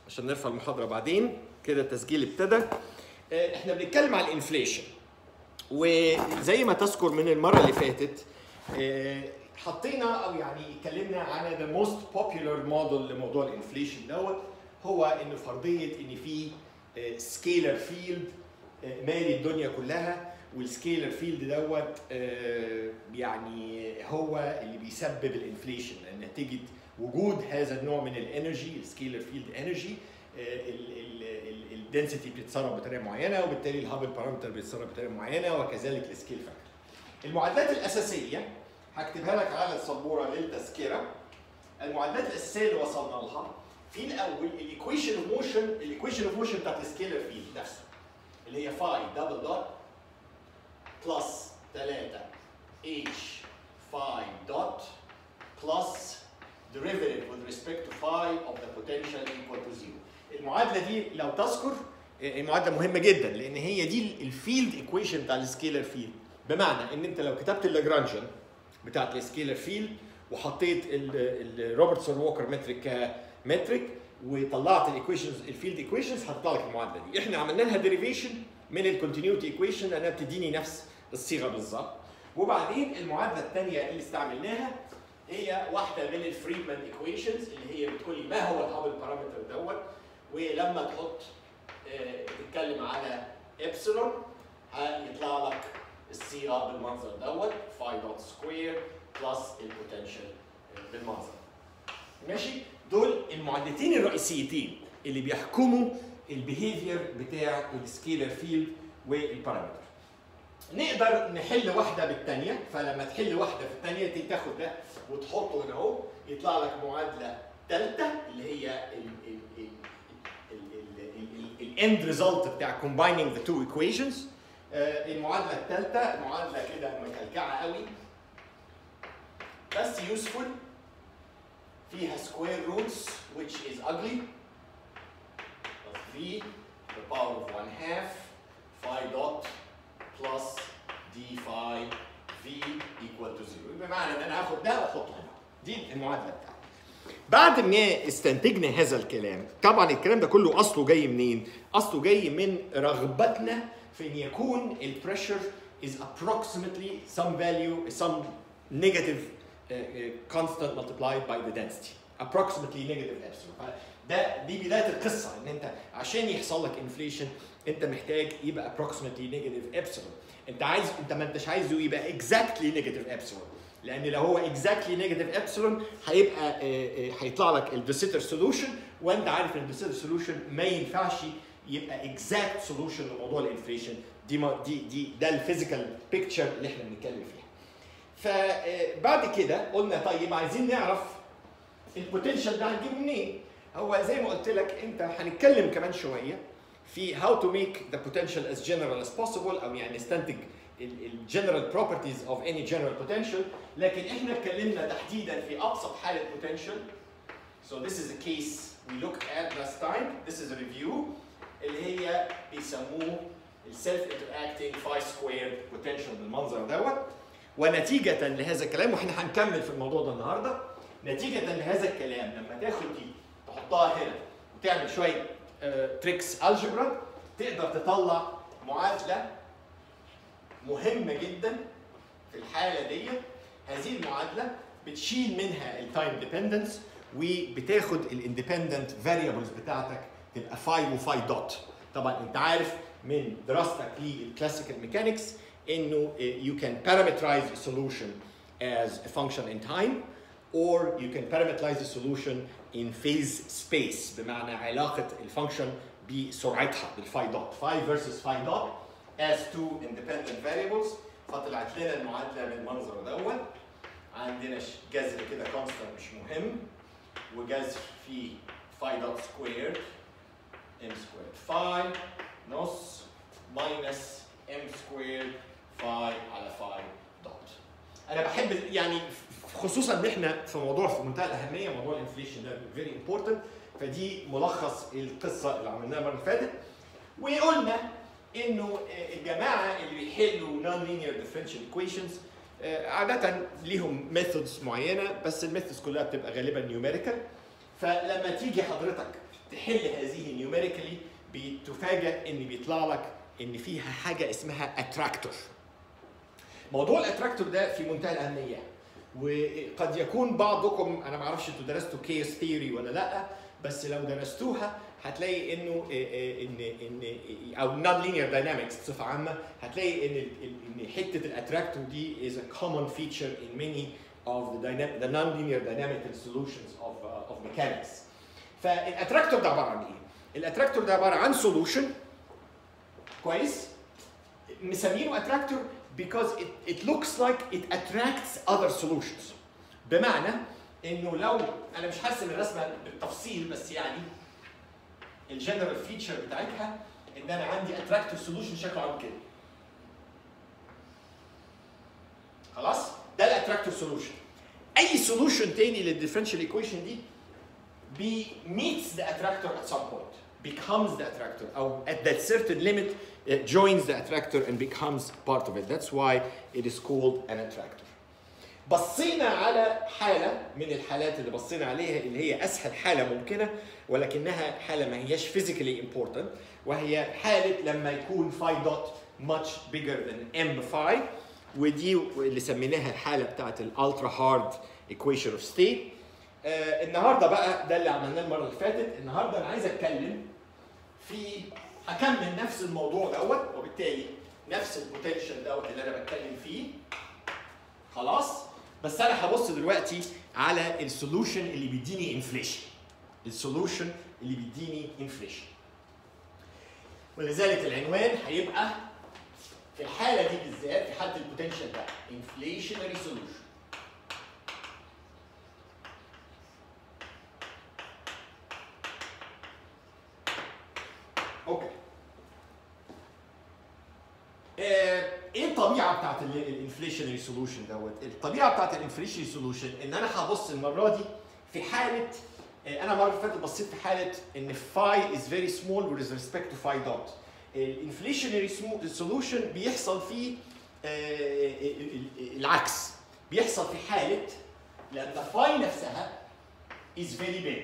عشان نرفع المحاضره بعدين كده التسجيل ابتدى آه، احنا بنتكلم على الانفليشن وزي ما تذكر من المره اللي فاتت آه، حطينا او يعني اتكلمنا على ذا موست بوبيلر موديل لموضوع الانفليشن دوت هو ان فرضيه ان في سكيلر فيلد مالي الدنيا كلها والسكيلر فيلد دوت آه، يعني هو اللي بيسبب الانفليشن نتيجه وجود هذا النوع من الانرجي السكيلر فيلد انرجي الدنسيتي بتتصرف بطريقه معينه وبالتالي الهابل بارامتر بيتصرف بطريقه معينه وكذلك السكيل فاكتور. المعادلات الاساسيه هكتبها لك على السبوره للتذكره. المعادلات الاساسيه اللي وصلنا لها في الاول الايكويشن اوف موشن الايكويشن اوف موشن بتاعت السكيلر فيلد نفسه اللي هي فاي دبل دوت بلس 3 اتش فاي دوت بلس derivative with respect to phi of the potential equal to zero. المعادله دي لو تذكر المعادله مهمه جدا لان هي دي الفيلد ايكويشن بتاع السكيلر فيلد بمعنى ان انت لو كتبت اللاجرانجيان بتاعت السكيلر فيلد وحطيت الروبرتسون ووكر متريك كمتريك وطلعت الايكويشنز الفيلد ايكويشنز هتطلع لك المعادله دي احنا عملنا لها ديريفيشن من الكونتينيوتي ايكويشن لانها بتديني نفس الصيغه بالظبط وبعدين المعادله الثانيه اللي استعملناها هي واحده من الفريدمان ايكويشنز اللي هي بتقول لي ما هو الهابل بارامتر دوت ولما تحط آه، تتكلم على ابسلون هيطلع لك السي ار بالمنظر دوت فاي دوت سكوير بلس البوتنشال بالمنظر ماشي دول المعادلتين الرئيسيتين اللي بيحكموا البيهيفير بتاع السكيلر فيلد والبارامتر نقدر نحل واحده بالثانيه فلما تحل واحده في الثانيه تاخد ده وتحطه هنا اهو يطلع لك معادله ثالثه اللي هي الاند ريزلت بتاع combining the two equations آه، المعادله الثالثه معادله كده مكلكعه قوي بس useful فيها square roots which is ugly of v to the power of 1 half phi dot plus d phi v equal to 0 بمعنى ان انا هاخد ده واحطه هنا دي المعادله بتاعتي بعد ما استنتجنا هذا الكلام طبعا الكلام ده كله اصله جاي منين اصله جاي من رغبتنا في ان يكون البريشر is approximately some value some negative uh, uh, constant multiplied by the density approximately negative epsilon ده دي بدايه القصه ان انت عشان يحصل لك انفليشن انت محتاج يبقى approximately negative epsilon انت عايز انت ما انتش عايزه يبقى exactly negative epsilon لان لو هو exactly negative epsilon هيبقى آه، آه، هيطلع لك الديسيتر سولوشن وانت عارف ان الديسيتر سولوشن ما ينفعش يبقى exact solution لموضوع الانفليشن دي ما دي دي ده الفيزيكال بيكتشر اللي احنا بنتكلم فيها فبعد كده قلنا طيب عايزين نعرف البوتنشال ده هنجيبه منين هو زي ما قلت لك انت هنتكلم كمان شويه في how to make the potential as general as possible او يعني نستنتج الجنرال properties of any general potential لكن احنا اتكلمنا تحديدا في ابسط حاله potential so this is a case we looked at last time this is a review اللي هي بيسموه السيلف interacting phi squared potential بالمنظر دوت ونتيجة لهذا الكلام واحنا هنكمل في الموضوع ده النهارده نتيجة لهذا الكلام لما تاخد دي تحطها هنا وتعمل شوية تريكس الجبرا تقدر تطلع معادلة مهمة جدا في الحالة دي هذه المعادلة بتشيل منها التايم ديبندنس وبتاخد الاندبندنت فاريبلز بتاعتك تبقى فاي وفاي دوت طبعا انت عارف من دراستك للكلاسيكال ميكانكس انه you can parameterize a solution as a function in time or you can parameterize a solution in phase space بمعنى علاقة الفانكشن بسرعتها بالفاي دوت فاي versus فاي دوت as two independent variables فطلعت لنا المعادلة بالمنظر دوت عندنا ش- جذر كده constant مش مهم وجذر فيه فاي دوت سكوير ام سكوير فاي نص ماينس ام سكوير فاي على فاي دوت انا بحب يعني خصوصا ان احنا في موضوع في منتهى الاهميه موضوع الانفليشن ده فيري امبورتنت فدي ملخص القصه اللي عملناها المره اللي فاتت وقلنا انه الجماعه اللي بيحلوا نون لينير ديفرنشال ايكويشنز عاده ليهم ميثودز معينه بس الميثودز كلها بتبقى غالبا نيوميريكال فلما تيجي حضرتك تحل هذه نيوميريكالي بتفاجئ ان بيطلع لك ان فيها حاجه اسمها اتراكتور موضوع الاتراكتور ده في منتهى الاهميه وقد يكون بعضكم انا ما اعرفش انتوا درستوا كيس ثيوري ولا لا بس لو درستوها هتلاقي انه ان ان او نون لينير داينامكس بصفه عامه هتلاقي ان ان حته الاتراكتور دي is a common feature in many of the dynamic the non-linear dynamical solutions of uh, of mechanics. فالاتراكتور ده عباره عن ايه؟ الاتراكتور ده عباره عن solution كويس؟ مسمينه اتراكتور because it, it looks like it attracts other solutions. بمعنى انه لو انا مش هرسم الرسمه بالتفصيل بس يعني الجنرال فيتشر بتاعتها ان انا عندي اتراكتور سولوشن شكله عامل كده. خلاص؟ ده الاتراكتور سولوشن. اي سولوشن تاني للديفرنشال ايكويشن دي be meets the attractor at some point becomes the attractor او at that certain limit it joins the attractor and becomes part of it that's why it is called an attractor بصينا على حالة من الحالات اللي بصينا عليها اللي هي أسهل حالة ممكنة ولكنها حالة ما هياش physically important وهي حالة لما يكون phi dot much bigger than m phi ودي اللي سميناها الحالة بتاعت الالترا هارد equation of state آه النهارده بقى ده اللي عملناه المره اللي فاتت النهارده انا عايز اتكلم في هكمل نفس الموضوع دوت وبالتالي نفس البوتنشال دوت اللي انا بتكلم فيه خلاص بس انا هبص دلوقتي على السولوشن اللي بيديني انفليشن السولوشن اللي بيديني انفليشن ولذلك العنوان هيبقى في الحاله دي بالذات في حاله البوتنشال ده inflationary solution اوكي آه، ايه الطبيعه بتاعت الانفليشنري سولوشن دوت؟ الطبيعه بتاعت الانفليشنري سولوشن ان انا هبص المره دي في حاله آه، انا المره اللي فاتت بصيت في حاله ان phi is very small with respect to phi dot. الانفليشنري سولوشن بيحصل فيه آه، العكس بيحصل في حاله لان phi نفسها is very big.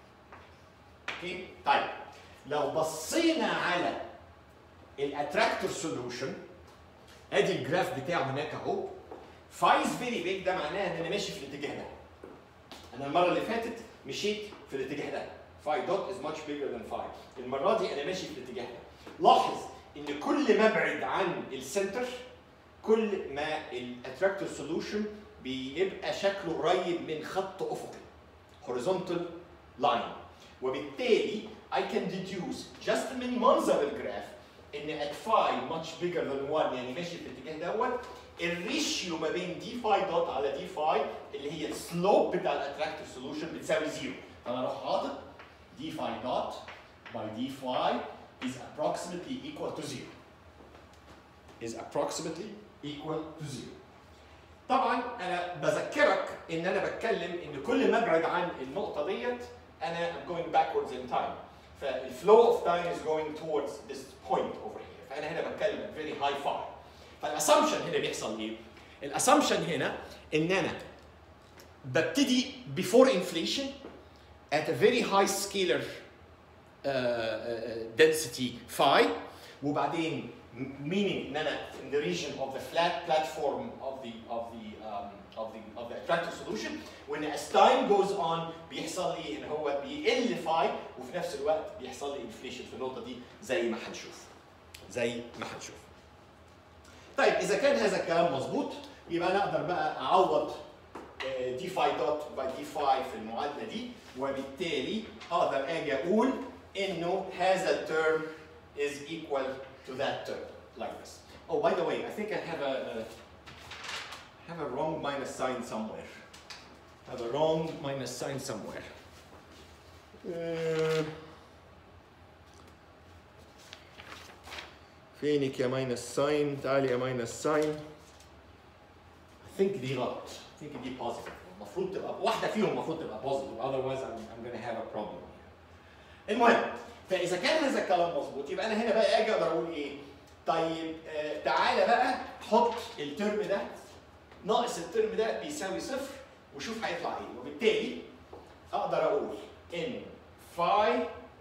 اوكي؟ طيب لو بصينا على الاتراكتور سولوشن ادي الجراف بتاعه هناك اهو فايز فيري بيج ده معناه ان انا ماشي في الاتجاه ده انا المره اللي فاتت مشيت في الاتجاه ده فاي دوت از ماتش بيجر ذان فاي المره دي انا ماشي في الاتجاه ده لاحظ ان كل ما ابعد عن السنتر كل ما الاتراكتور سولوشن بيبقى شكله قريب من خط افقي horizontal line وبالتالي I can deduce just من منظر الجراف ان at phi much bigger than 1 يعني ماشي في الاتجاه دوت الريشيو ما بين دي فاي دوت على دي فاي اللي هي السلوب بتاع الاتراكتيف سولوشن بتساوي زيرو فانا اروح حاطط دي فاي دوت by دي فاي is approximately equal to zero is approximately equal to zero طبعا انا بذكرك ان انا بتكلم ان كل ما ابعد عن النقطه ديت انا I'm going backwards in time فالفلو اوف تايم is going towards this point over here فانا هنا بتكلم very high phi فالاسامبشن هنا بيحصل ايه؟ الاسامبشن هنا ان انا ببتدي before inflation at a very high scalar uh, uh, density phi وبعدين meaning ان انا in the region of the flat platform of the of the um, of the of the attractive solution وان as time goes on بيحصل لي ان هو بيقل فاي وفي نفس الوقت بيحصل لي انفليشن في النقطه دي زي ما هنشوف زي ما هنشوف طيب اذا كان هذا الكلام مظبوط يبقى انا اقدر بقى اعوض دي فاي دوت باي دي فاي في المعادله دي وبالتالي اقدر اجي اقول انه هذا الترم is equal to that term like this. Oh, by the way, I think I have a, a have a wrong minus sign somewhere. Have a wrong minus sign somewhere. Uh, فينك يا minus sign؟ تعالي يا minus sign. I think دي غلط. I think دي positive. المفروض تبقى واحدة فيهم المفروض تبقى positive. Otherwise I'm, I'm gonna have a problem here. المهم فاذا كان هذا الكلام مظبوط يبقى انا هنا بقى اجي اقدر اقول ايه؟ طيب آه تعالى بقى حط الترم ده ناقص الترم ده بيساوي صفر وشوف هيطلع ايه وبالتالي اقدر اقول ان فاي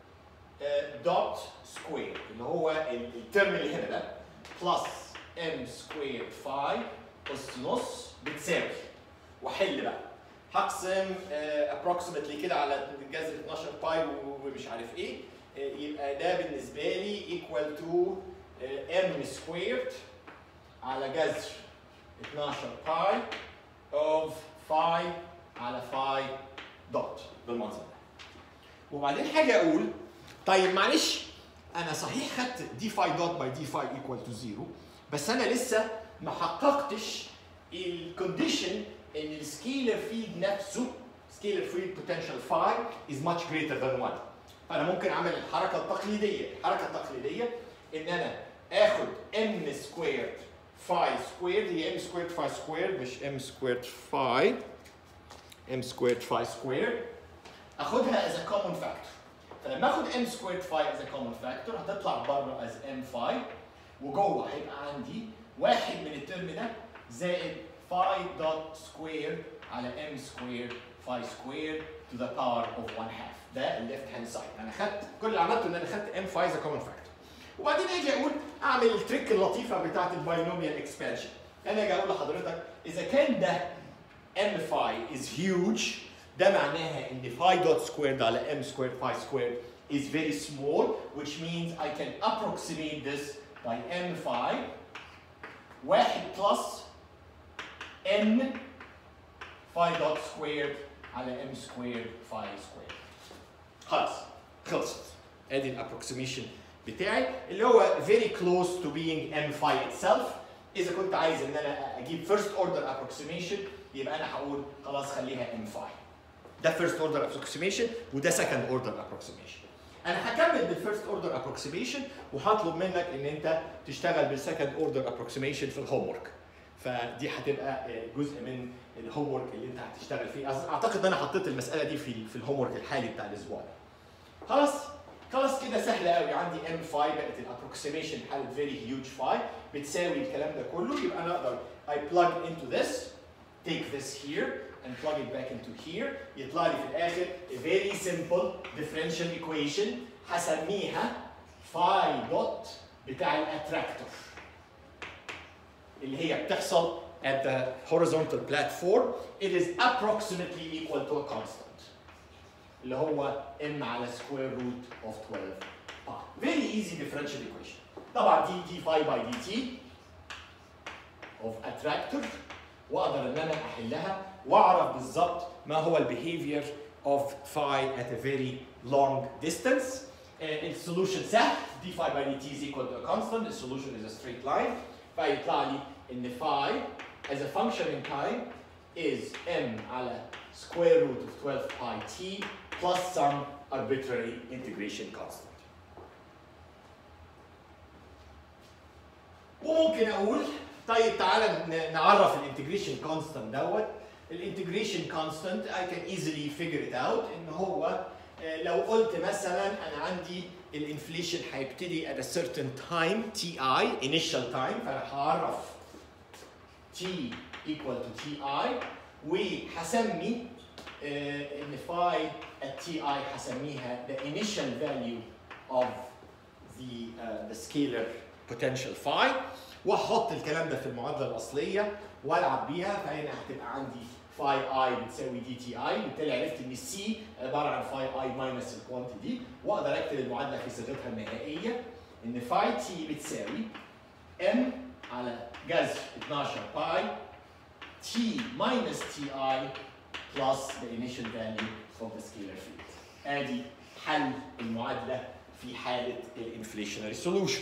دوت سكوير اللي هو ال- الترم اللي هنا ده بلس ام سكوير فاي اس نص بتساوي واحل بقى هقسم ابروكسيمتلي كده على جذر 12 باي ومش عارف ايه آه، يبقى ده بالنسبه لي ايكوال تو ام سكويرد على جذر 12 باي اوف فاي على فاي دوت بالمنظر ده وبعدين حاجه اقول طيب معلش انا صحيح خدت دي فاي دوت باي دي فاي ايكوال تو زيرو بس انا لسه ما حققتش الكونديشن ان السكيلر فيلد نفسه سكيلر فيلد بوتنشال فاي از ماتش جريتر ذان 1 فانا ممكن اعمل الحركه التقليديه الحركه التقليديه ان انا اخد ام سكويرد فاي سكويرد هي ام سكويرد فاي سكويرد مش ام سكويرد فاي ام سكويرد فاي سكويرد اخدها از ا كومن فاكتور فلما اخد ام سكويرد فاي از ا كومن فاكتور هتطلع بره از ام فاي وجوه هيبقى عندي واحد من الترم ده زائد فاي دوت سكوير على ام سكوير فاي سكوير تو ذا باور اوف 1 هاف ده الليفت هاند سايد انا خدت كل اللي عملته ان انا خدت ام فاي از ا كومن فاكتور وبعدين اجي اقول اعمل التريك اللطيفه بتاعت الباينوميال اكسبانشن انا اجي اقول لحضرتك اذا كان ده m phi is huge ده معناها ان phi dot squared على m squared phi squared is very small which means I can approximate this by m phi واحد plus n phi dot squared على m squared phi squared خلاص خلصت ادي الابروكسيميشن بتاعي اللي هو very close to being m phi itself اذا كنت عايز ان انا اجيب first order approximation يبقى انا هقول خلاص خليها m phi ده first order approximation وده second order approximation انا هكمل بالفيرست اوردر ابروكسيميشن وهطلب منك ان انت تشتغل بالسكند اوردر ابروكسيميشن في الهوم ورك فدي هتبقى آه، جزء من الهوم ورك اللي انت هتشتغل فيه أعتقد- اعتقد ان انا حطيت المساله دي في في الهوم ورك الحالي بتاع الاسبوع ده خلاص خلاص كده سهله قوي عندي ام فاي بقت الابروكسيميشن حاله فيري هيوج فاي بتساوي الكلام ده كله يبقى انا اقدر I plug into this take this here and plug it back into here يطلع لي في الاخر a very simple differential equation هسميها phi dot بتاع الاتراكتور اللي هي بتحصل at the horizontal platform it is approximately equal to a constant اللي هو m على square root of 12 pi very easy differential equation طبعا دي دي phi by dt of attractor واقدر ان انا احلها واعرف بالظبط ما هو البيهيفير of phi at a very long distance السولوشن سهل d phi by dt is equal to a constant the solution is a straight line فيطلع لي ان phi as a function in time is m على square root of 12 pi t plus some arbitrary integration constant وممكن اقول طيب تعالى ن- نعرف الانتجريشن كونستانت دوت الانتجريشن كونستانت I can easily figure it out ان هو آه، لو قلت مثلا انا عندي الانفليشن هيبتدي at a certain time ti initial time فانا هعرف t equal to ti وهسمي آه، ان phi at ti هسميها the initial value of the uh, the scalar potential phi واحط الكلام ده في المعادله الاصليه والعب بيها فهنا هتبقى عندي phi i بتساوي دي تي اي بالتالي عرفت ان السي عباره عن phi i ماينس الكوانتي دي واقدر اكتب المعادله في صيغتها النهائيه ان phi t بتساوي m على جذر 12 باي t minus ti plus the initial value of the scalar field. ادي حل المعادله في حاله الانفليشنري سولوشن.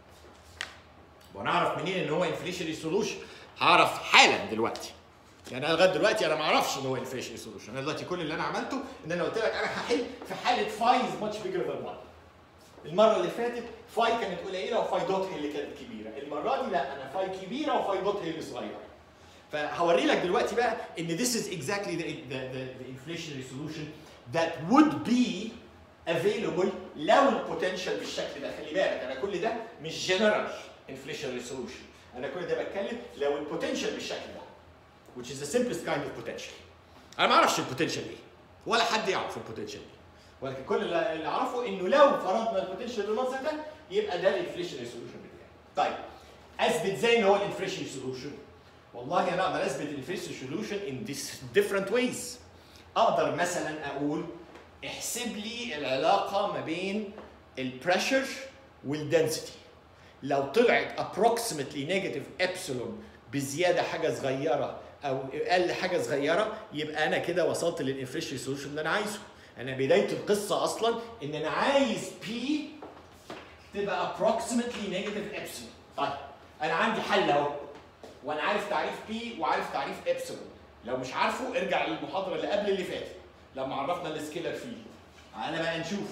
ونعرف منين ان هو انفليشنري سولوشن؟ هعرف حالا دلوقتي. يعني انا لغايه دلوقتي انا ما اعرفش ان هو انفليشنري سولوشن، انا دلوقتي كل اللي انا عملته ان انا قلت لك انا هحل في حاله فاي از ماتش بيجر ذان 1. المره اللي فاتت فاي كانت قليله وفاي دوت هي اللي كانت كبيره، المره دي لا انا فاي كبيره وفاي دوت هي اللي صغيره. فهوري لك دلوقتي بقى ان this is exactly the, the, the, the inflationary solution that would be available لو البوتنشال بالشكل ده خلي بالك انا كل ده مش جنرال inflationary solution انا كل ده بتكلم لو البوتنشال بالشكل ده which is the simplest kind of potential انا ما اعرفش البوتنشال ايه ولا حد يعرف البوتنشال ايه ولكن كل اللي اللي اعرفه انه لو فرضنا البوتنشال بالمنظر ده يبقى ده الانفليشن سولوشن بتاعي. طيب اثبت ازاي ان هو الانفليشن سولوشن؟ والله انا اقدر اثبت الانفليشن سولوشن in this different ways. اقدر مثلا اقول احسب لي العلاقه ما بين البريشر والدنسيتي. لو طلعت approximately negative epsilon بزياده حاجه صغيره او اقل حاجه صغيره يبقى انا كده وصلت للانفليشن سولوشن اللي انا عايزه. انا بدايه القصه اصلا ان انا عايز بي تبقى approximately negative epsilon. طيب انا عندي حل اهو وانا عارف تعريف بي وعارف تعريف epsilon. لو مش عارفه ارجع للمحاضره اللي قبل اللي فاتت لما عرفنا السكيلر فيلد. تعالى بقى نشوف.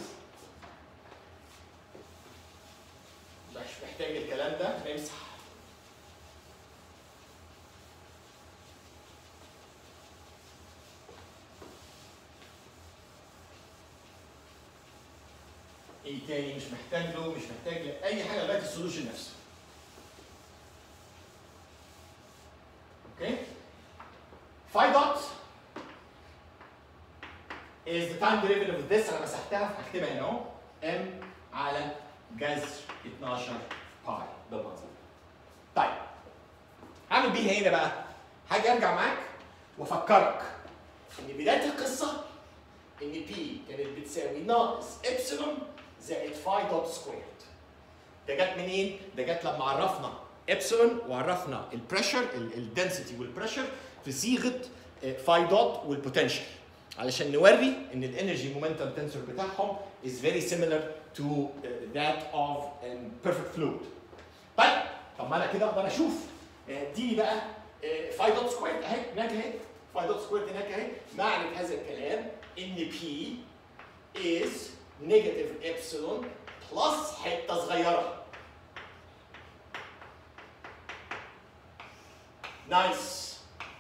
مش محتاج الكلام ده نمسح. ايه تاني مش محتاج له مش محتاج له اي حاجه لغايه السولوشن نفسه. اوكي؟ phi dot is the time derivative of this انا مسحتها فهكتبها هنا اهو m على جذر 12 باي بالمنظر ده. طيب اعمل بيها هنا بقى هاجي ارجع معاك وافكرك ان بدايه القصه ان بي كانت بتساوي ناقص ابسلون زائد فاي دوت سكويرد ده جت منين؟ ده جت لما عرفنا ابسلون وعرفنا البريشر الدنسيتي والبريشر في صيغه فاي دوت والبوتنشال علشان نوري ان الانرجي مومنتم تنسور بتاعهم is very similar to uh, that of a perfect fluid. طيب طب ما انا كده اقدر اشوف آه، اديني بقى فاي دوت سكويرد اهي هناك اهي فاي دوت سكويرد هناك اهي معنى هذا الكلام ان بي is negative epsilon بلس حته صغيره نايس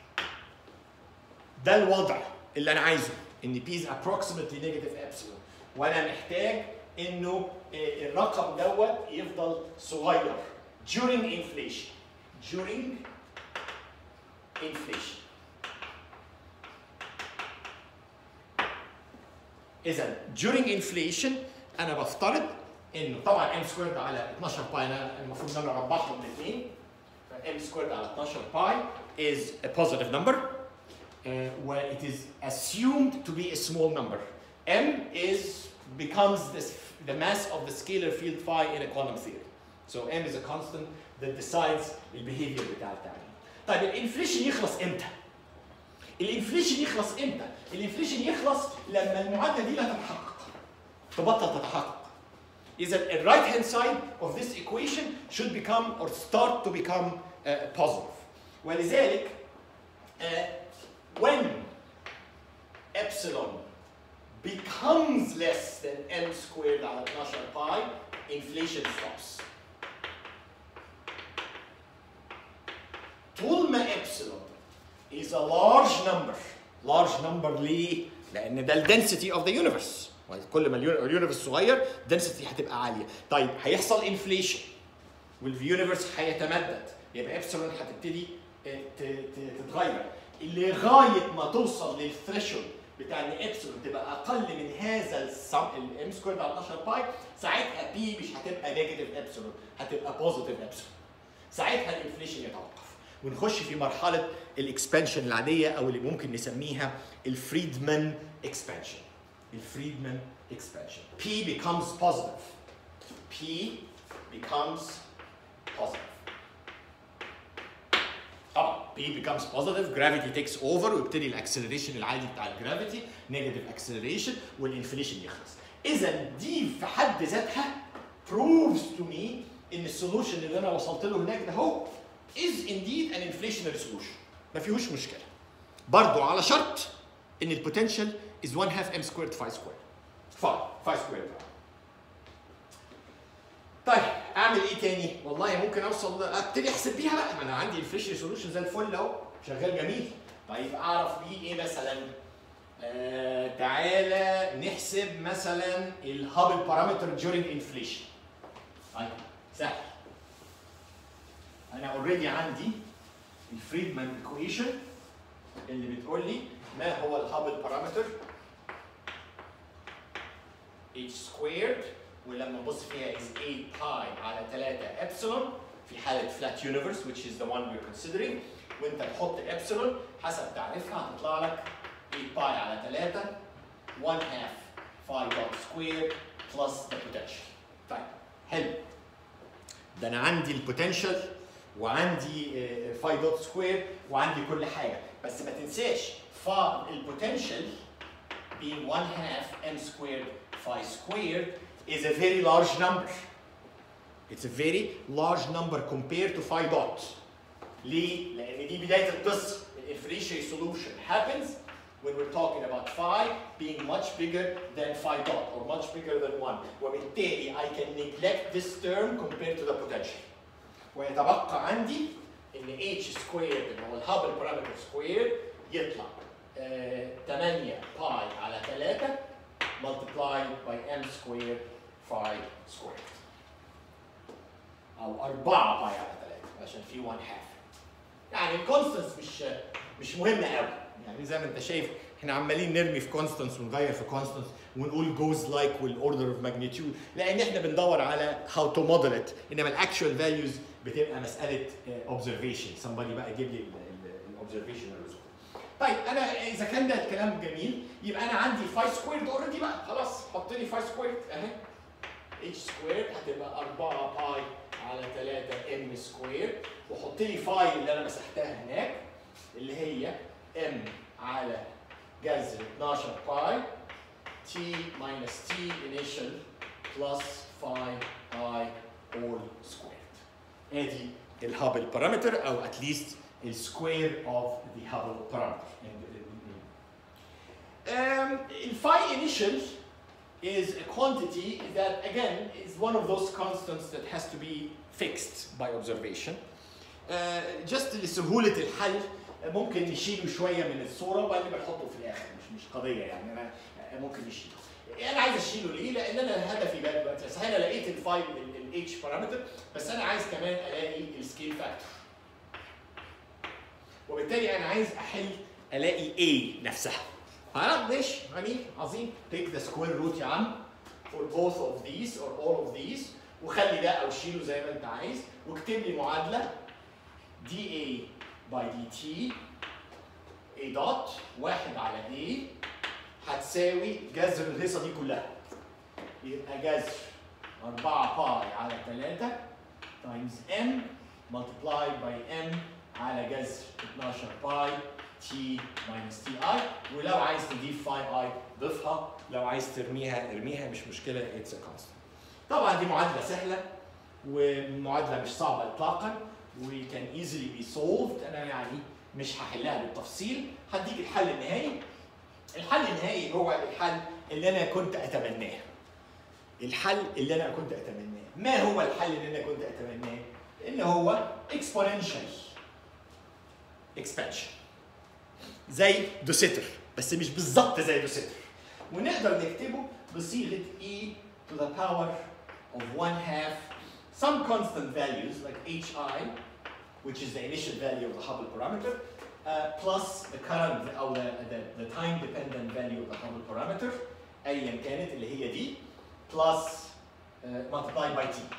ده الوضع اللي انا عايزه ان بي is approximately negative epsilon وانا محتاج انه آه، الرقم دوت يفضل صغير during inflation during inflation اذا during inflation انا بفترض انه طبعا m سكويرد على 12 باي انا المفروض ان انا اربحهم الاثنين ف m سكويرد على 12 باي is a positive number uh, where it is assumed to be a small number m is becomes this, the mass of the scalar field phi in a quantum theory so m is a constant that decides the behavior بتاع التعليم طيب الانفليشن يخلص امتى الانفليشن يخلص امتى الانفليشن يخلص لما المعادله دي لا تتحقق تبطل تتحقق اذا the right hand side of this equation should become or start to become uh, positive ولذلك uh, when epsilon becomes less than m squared على 12 pi inflation stops طول ما epsilon is a large number large number ليه؟ لأن ده ال density of the universe كل ما اليو- اليونيفرس صغير density هتبقى عالية طيب هيحصل inflation واليونيفرس هيتمدد يبقى epsilon هتبتدي آه، ت- ت- تتغير لغاية ما توصل للثريشولد بتاع ان epsilon تبقى أقل من هذا السم الام سكوير على 12 باي ساعتها بي مش هتبقى نيجاتيف epsilon هتبقى بوزيتيف epsilon ساعتها الانفليشن يتوقف ونخش في مرحله الاكسبانشن العاديه او اللي ممكن نسميها الفريدمان اكسبانشن الفريدمان اكسبانشن P becomes positive P becomes positive طبعا P becomes positive gravity takes over ويبتدي الاكسلريشن العادي بتاع الجرافيتي نيجاتيف اكسلريشن والانفليشن يخلص اذا دي في حد ذاتها proves to me ان السولوشن اللي انا وصلت له هناك ده هو is indeed an inflationary solution ما فيهوش مشكله برضو على شرط ان البوتنشال is 1 half m squared phi squared phi phi squared طيب اعمل ايه تاني؟ والله ممكن اوصل ابتدي احسب بيها بقى ما انا عندي الفريشلي سولوشن زي الفل اهو شغال جميل طيب اعرف بيه ايه مثلا؟ آه تعالى نحسب مثلا الهابل بارامتر during inflation طيب سهل انا اوريدي عندي الفريدمان ايكويشن اللي بتقول لي ما هو الهابل بارامتر h squared ولما نبص فيها is 8 pi على 3 epsilon في حالة flat universe which is the one we're considering وانت تحط epsilon حسب تعريفها هتطلع لك 8 pi على 3 1 half phi dot squared plus the potential. طيب حلو ده انا عندي البوتنشال وعندي فاي دوت سكوير وعندي كل حاجه بس ما تنساش فا البوتنشال being 1 half m squared phi squared is a very large number. It's a very large number compared to phi dot. ليه؟ لأن دي بداية القصة. The inflationary solution happens when we're talking about phi being much bigger than phi dot or much bigger than 1. وبالتالي I can neglect this term compared to the potential. ويتبقى عندي ان h squared اللي هو الهابل بارامتر سكوير يطلع آه 8 باي على 3 multiplied by m squared phi squared. او 4 باي على 3 عشان في 1 half. يعني الكونستنس مش مش مهمه قوي يعني زي ما انت شايف احنا عمالين نرمي في كونستنس ونغير في كونستنس ونقول جوز لايك والاوردر اوف ماجنتيود لان احنا بندور على هاو تو موديل ات انما الاكشوال فاليوز بتبقى مساله اوبزرفيشن somebody بقى يجيب لي الاوبزرفيشن طيب انا اذا كان ده الكلام جميل يبقى انا عندي فاي سكويرد اوريدي بقى خلاص حط لي فاي سكويرد اهي اتش سكويرد هتبقى 4 باي على 3 ام سكوير وحط لي فاي اللي انا مسحتها هناك اللي هي ام على جذر 12 باي t minus t initial plus phi i all squared. ادي الهابل بارامتر او at least السكوير of the Hubble parameter. Um, phi initial is a quantity that again is one of those constants that has to be fixed by observation. Uh, just لسهولة الحل ممكن نشيله شويه من الصوره وبعدين بنحطه في الاخر مش مش قضيه يعني انا ممكن نشيله. انا عايز اشيله ليه؟ لان انا هدفي بقى دلوقتي بس انا لقيت الفايل الاتش بارامتر بس انا عايز كمان الاقي السكيل فاكتور. وبالتالي انا عايز احل الاقي A نفسها. ها ماشي جميل عظيم take the square root يا عم for both of these or all of these وخلي ده او شيله زي ما انت عايز واكتب لي معادله dA by dt A dot واحد على A هتساوي جذر الهيصة دي كلها يبقى جذر 4 باي على 3 times m multiplied by m على جذر 12 باي t minus ti ولو عايز تضيف phi i ضيفها لو عايز ترميها ارميها مش مشكلة it's a constant طبعا دي معادلة سهلة ومعادلة مش صعبة اطلاقا we can easily be solved انا يعني مش هحلها بالتفصيل هديك الحل النهائي الحل النهائي هو الحل اللي انا كنت اتمناه الحل اللي انا كنت اتمناه ما هو الحل اللي انا كنت اتمناه ان هو exponential expansion زي دوسيتر بس مش بالظبط زي دوسيتر ونقدر نكتبه بصيغه e to the power of 1 half some constant values like hi which is the initial value of the Hubble parameter, uh, plus the current or the, the, the time dependent value of the Hubble parameter, ايا كانت اللي هي دي, plus uh, multiplied by t.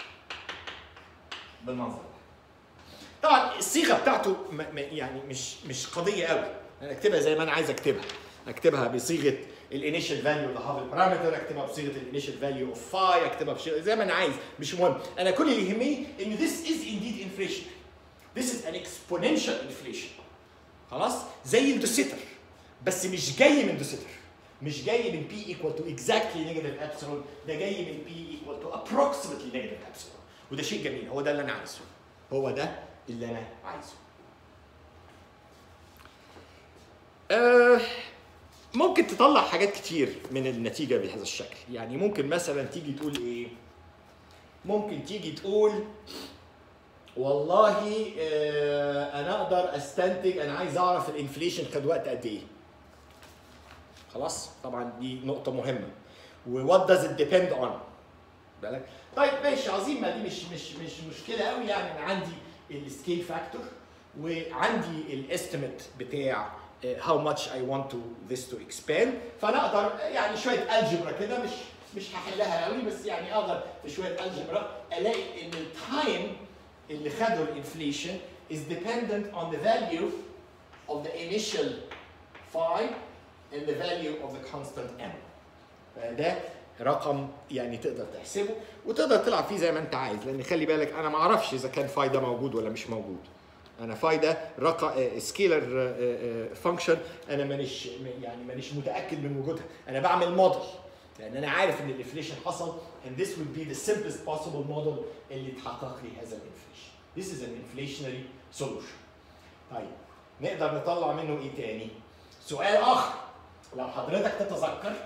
بالمنظر ده. طبعا الصيغه بتاعته م م يعني مش مش قضيه قوي، انا اكتبها زي ما انا عايز اكتبها. اكتبها بصيغه الانيشال فاليو اوف ذا هابل بارامتر اكتبها بصيغه الانيشال فاليو اوف فاي اكتبها بصيغه زي ما انا عايز مش مهم انا كل اللي يهمني ان this is indeed inflation This is an exponential inflation. خلاص؟ زي الدوسيتر بس مش جاي من دوسيتر. مش جاي من P equal to exactly negative epsilon ده جاي من P equal to approximately negative epsilon وده شيء جميل هو ده اللي انا عايزه. هو ده اللي انا عايزه. آه ممكن تطلع حاجات كتير من النتيجة بهذا الشكل يعني ممكن مثلا تيجي تقول ايه ممكن تيجي تقول والله آه انا اقدر استنتج انا عايز اعرف الانفليشن خد وقت قد ايه خلاص طبعا دي نقطه مهمه ووات داز ات ديبند اون بالك طيب ماشي عظيم ما دي مش مش مش مشكله قوي يعني انا عندي السكيل فاكتور وعندي الاستيميت بتاع how much I want to this to expand فانا اقدر يعني شويه الجبرا كده مش مش هحلها قوي بس يعني اقدر في شويه الجبرا الاقي ان التايم اللي خده الانفليشن is dependent on the value of the initial phi and the value of the constant m. ده رقم يعني تقدر تحسبه وتقدر تلعب فيه زي ما انت عايز لان خلي بالك انا ما اعرفش اذا كان فاي ده موجود ولا مش موجود. انا فاي ده رقم سكيلر فانكشن انا مانيش يعني مانيش متاكد من وجودها انا بعمل موديل لان انا عارف ان الانفليشن حصل and this would be the simplest possible model اللي تحقق لي هذا الانفليشن. This is an inflationary solution. طيب نقدر نطلع منه ايه تاني؟ سؤال اخر لو حضرتك تتذكر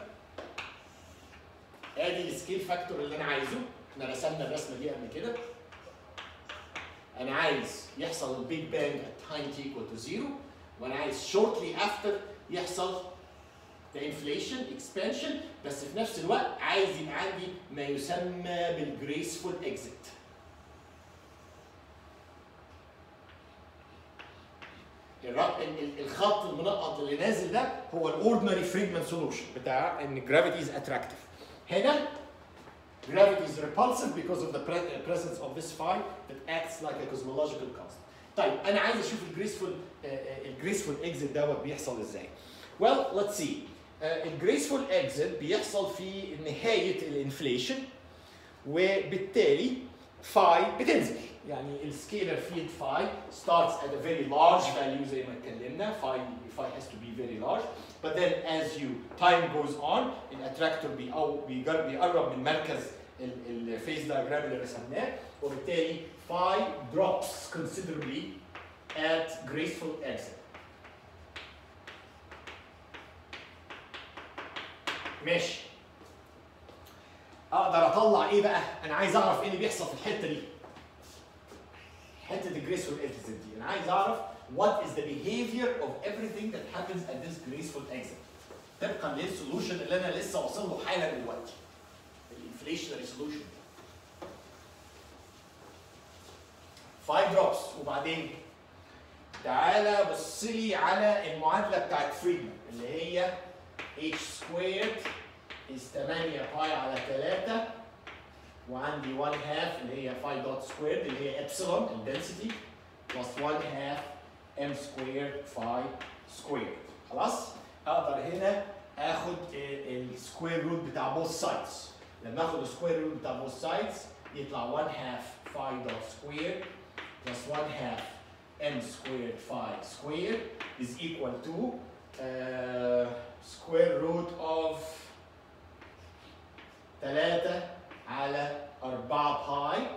ادي السكيل فاكتور اللي انا عايزه احنا رسمنا الرسمه دي قبل كده انا عايز يحصل البيج بانج at time t equal to zero وانا عايز shortly after يحصل the inflation expansion بس في نفس الوقت عايز يبقى عندي ما يسمى بالجريسفول exit الرق- ال- ال- الخط المنقط اللي نازل ده هو الاوردنري فريدمان سولوشن بتاع ان جرافيتي از اتراكتيف هنا gravity is repulsive because of the pre- presence of this phi that acts like a cosmological constant. طيب انا عايز اشوف الجريسفول الجريسفول اكزيت دوت بيحصل ازاي. Well let's see. الجريسفول اكزيت بيحصل في نهايه الانفليشن وبالتالي فاي بتنزل يعني السكيلر فيلد فاي starts at a very large value زي ما اتكلمنا phi phi has to be very large but then as you time goes on الاتراكتور بيقو- بيجر- بيقرب من مركز الفيز diagram اللي رسمناه وبالتالي phi drops considerably at graceful exit ماشي اقدر اطلع ايه بقى انا عايز اعرف ايه اللي بيحصل في الحته دي حته الجريسفول exit دي انا عايز اعرف what is the behavior of everything that happens at this graceful exit طبقا للسولوشن اللي انا لسه واصل له حالا دلوقتي الانفليشنري سولوشن 5 دروبس وبعدين تعالى بص لي على المعادله بتاعت فريدمان اللي هي h squared is 8 باي على 3 وعندي 1 half اللي هي 5 دوت سكويرد اللي هي epsilon الدنسيتي plus 1 half m squared phi squared خلاص اقدر هنا اخد السكوير روت بتاع both sides لما اخد السكوير روت بتاع both sides يطلع 1 half phi dot squared plus 1 half m squared phi squared is equal to uh, square root of 3 على 4 باي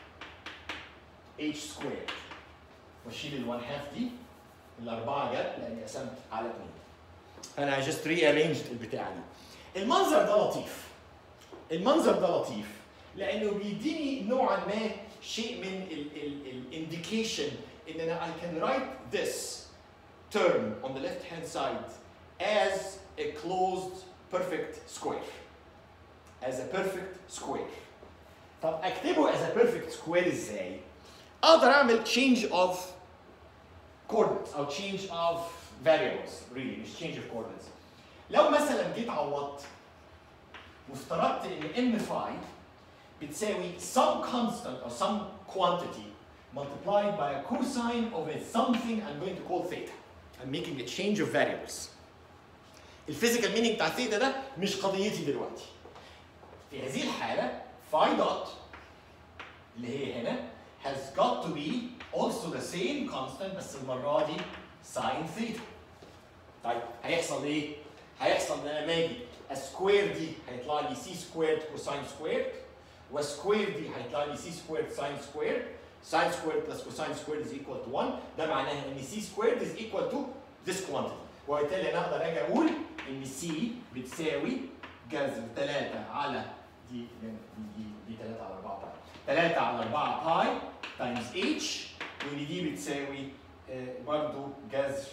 h squared واشيل ال 1 half دي الأربعة جت لأني قسمت على 2 أنا just rearranged البتاعة دي المنظر ده لطيف المنظر ده لطيف لأنه بيديني نوعا ما شيء من الانديكيشن إن أنا I can write this term on the left hand side as a closed perfect square as a perfect square طب اكتبه as a perfect square ازاي؟ اقدر اعمل change of coordinates او change of variables really مش change of coordinates لو مثلا جيت عوضت وافترضت ان m phi بتساوي some constant or some quantity multiplied by a cosine of a something I'm going to call theta. I'm making a change of variables. الفيزيكال مينينج بتاع ثيتا ده مش قضيتي دلوقتي. في هذه الحالة phi dot اللي هي هنا has got to be also the same constant بس المرة دي sin theta. طيب هيحصل ايه؟ هيحصل ان انا لما اجي السكوير دي هيطلع لي سي سكويرد كوساين سكويرد وسكوير دي هيطلع لي سي سكويرد ساين سكويرد ساين سكويرد بلس كوساين سكويرد is equal to 1 ده معناها ان سي سكويرد is equal to this quantity وبالتالي انا اقدر اجي اقول ان سي بتساوي جذر 3 على دي دي دي, دي 3 على 4 باي 3 على 4 باي تايمز اتش وان دي بتساوي آه، برضو جذر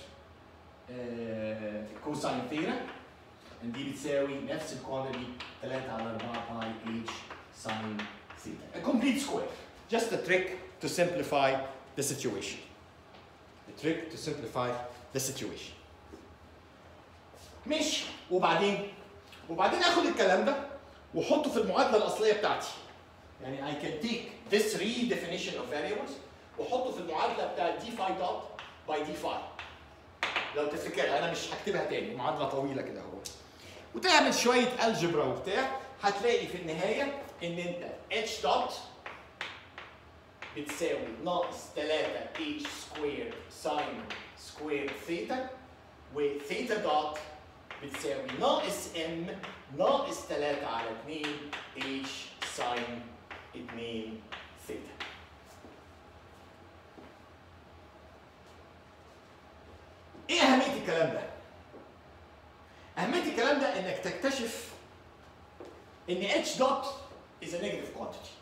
كوساين ثيتا and دي بتساوي نفس الكوانتيتي 3 على 4 باي اتش ساين ثيتا. A complete square. Just a trick to simplify the situation. A trick to simplify the situation. ماشي وبعدين وبعدين اخد الكلام ده واحطه في المعادله الاصليه بتاعتي يعني I can take this redefinition of variables واحطه في المعادله بتاعت دي فاي دوت باي دي فاي لو تفتكرها انا مش هكتبها تاني معادله طويله كده اهو وتعمل شويه الجبرا وبتاع هتلاقي في النهايه ان انت اتش دوت بتساوي ناقص 3 اتش سكوير ساين سكوير ثيتا وثيتا دوت بتساوي ناقص ام ناقص 3 على 2 اتش ساين 2 ثيتا ايه اهميه الكلام ده اهميه الكلام ده انك تكتشف ان اتش دوت is a negative quantity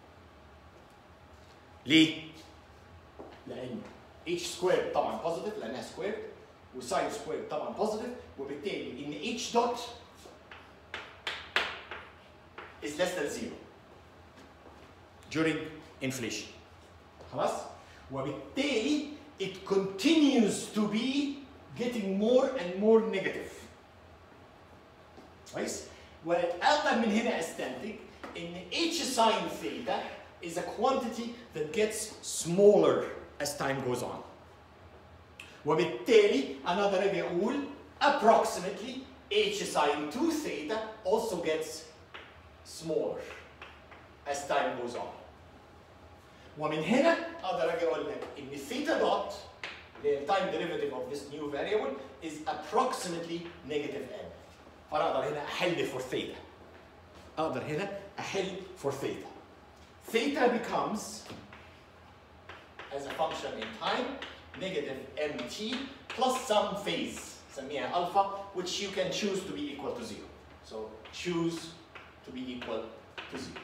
ليه؟ لان اتش سكوير طبعا بوزيتيف لانها سكوير وساين سكوير طبعا بوزيتيف وبالتالي ان اتش دوت is less than zero during inflation خلاص وبالتالي it continues to be getting more and more negative كويس واقدر من هنا استنتج ان h sin theta is a quantity that gets smaller as time goes on وبالتالي انا اقدر اجي اقول approximately h sin 2 theta also gets smaller as time goes on ومن هنا اقدر اجي اقول لك ان theta dot the time derivative of this new variable is approximately negative n فانا اقدر هنا احل for theta اقدر هنا احل for theta theta becomes as a function in time negative mt plus some phase سميها alpha which you can choose to be equal to zero so choose to be equal to zero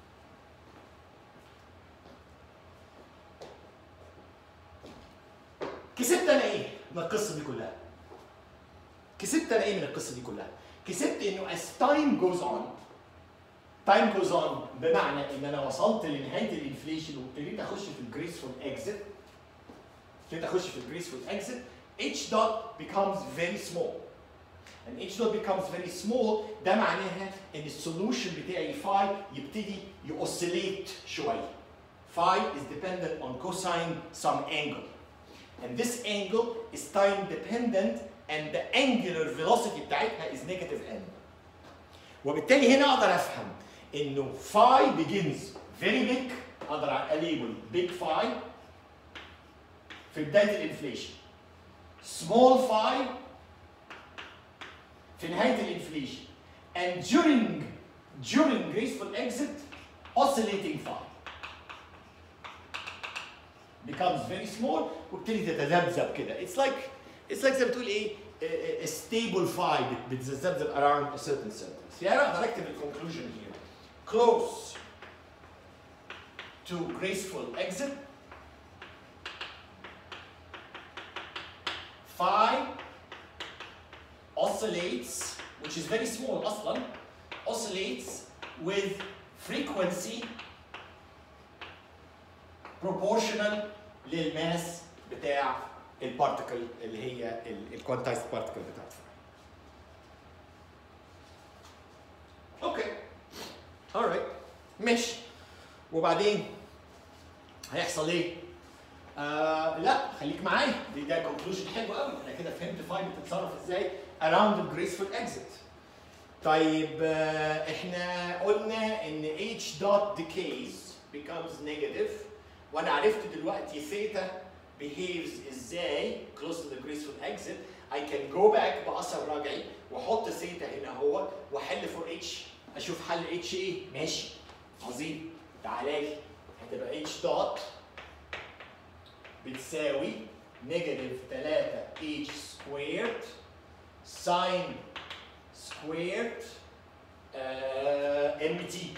كسبت انا ايه من القصه دي كلها كسبت انا ايه من القصه دي كلها كسبت انه as time goes on time goes on بمعنى ان انا وصلت لنهايه الانفليشن وابتديت اخش في الجريسفول اكزيت ابتديت اخش في الجريسفول اكزيت h dot becomes very small and h dot becomes very small ده معناها ان السولوشن بتاعي phi يبتدي يوسيليت شويه phi is dependent on cosine some angle and this angle is time dependent and the angular velocity بتاعتها is negative n وبالتالي هنا اقدر افهم انه phi begins very big اقدر اليبل big phi في بدايه الانفليشن small phi في نهايه الانفليشن and during during graceful exit oscillating phi becomes very small وبتبتدي تتذبذب كده it's like it's like زي ما بتقول ايه a, a stable phi بت- بتتذبذب around a certain surface يعني انا اقدر اكتب الكونكلوجن here close to graceful exit phi oscillates which is very small اصلا oscillates with frequency proportional للماس بتاع البارتكل اللي هي الكوانتايزد بارتكل بتاعت اوكي alright ماشي وبعدين هيحصل ايه؟ آه لا خليك معايا دي ده كونكلوجن حلو قوي انا كده فهمت فاي بتتصرف ازاي around the graceful exit طيب آه احنا قلنا ان h dot decays becomes negative وانا عرفت دلوقتي ثيتا behaves ازاي close to the graceful exit I can go back باثر رجعي واحط ثيتا هنا اهو واحل فور اتش اشوف حل اتش ايه ماشي عظيم تعالى لي هتبقى اتش دوت بتساوي نيجاتيف 3 اتش سكويرد ساين سكويرد ام تي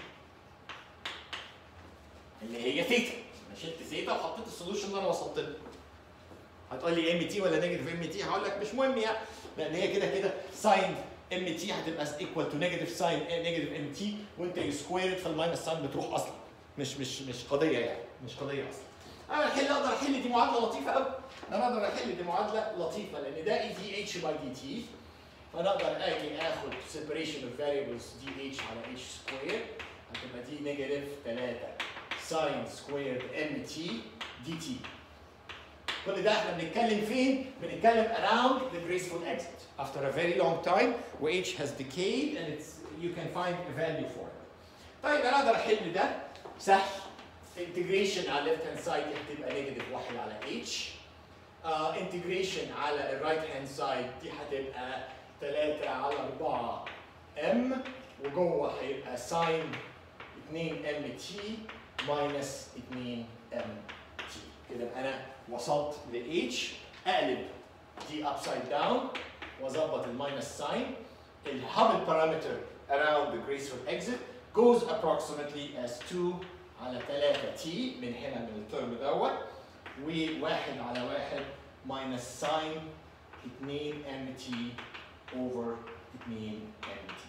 اللي هي ثيتا انا شلت ثيتا وحطيت السولوشن اللي انا وصلت له هتقول لي ام تي ولا نيجاتيف ام تي هقول لك مش مهم يعني لان هي كده كده ساين ام تي هتبقى ايكوال تو نيجاتيف ساين نيجاتيف ام تي وانت سكويرد فالماينس ساين بتروح اصلا مش مش مش قضيه يعني مش قضيه اصلا انا الحل اقدر احل دي معادله لطيفه قوي انا اقدر احل دي معادله لطيفه لان ده اي دي اتش باي دي تي فانا اقدر اجي اخد separation of variables دي اتش على اتش سكوير هتبقى دي نيجاتيف 3 ساين سكوير ام تي دي تي كل ده احنا بنتكلم فين؟ بنتكلم around the graceful exit. after a very long time where h has decayed and it's you can find a value for it. طيب انا اقدر احل ده سهل انتجريشن على الليفت هاند سايد هتبقى نيجاتيف 1 على اتش انتجريشن على الرايت هاند سايد دي هتبقى 3 على 4 ام وجوه هيبقى ساين 2 ام تي ماينس 2 ام تي كده يبقى انا وصلت ل اتش اقلب دي ابسايد داون واظبط الماينس ساين الهابل بارامتر around the graceful exit goes approximately as 2 على 3 t من هنا من الترم دوت وواحد على واحد minus ساين 2 ام تي over 2 ام تي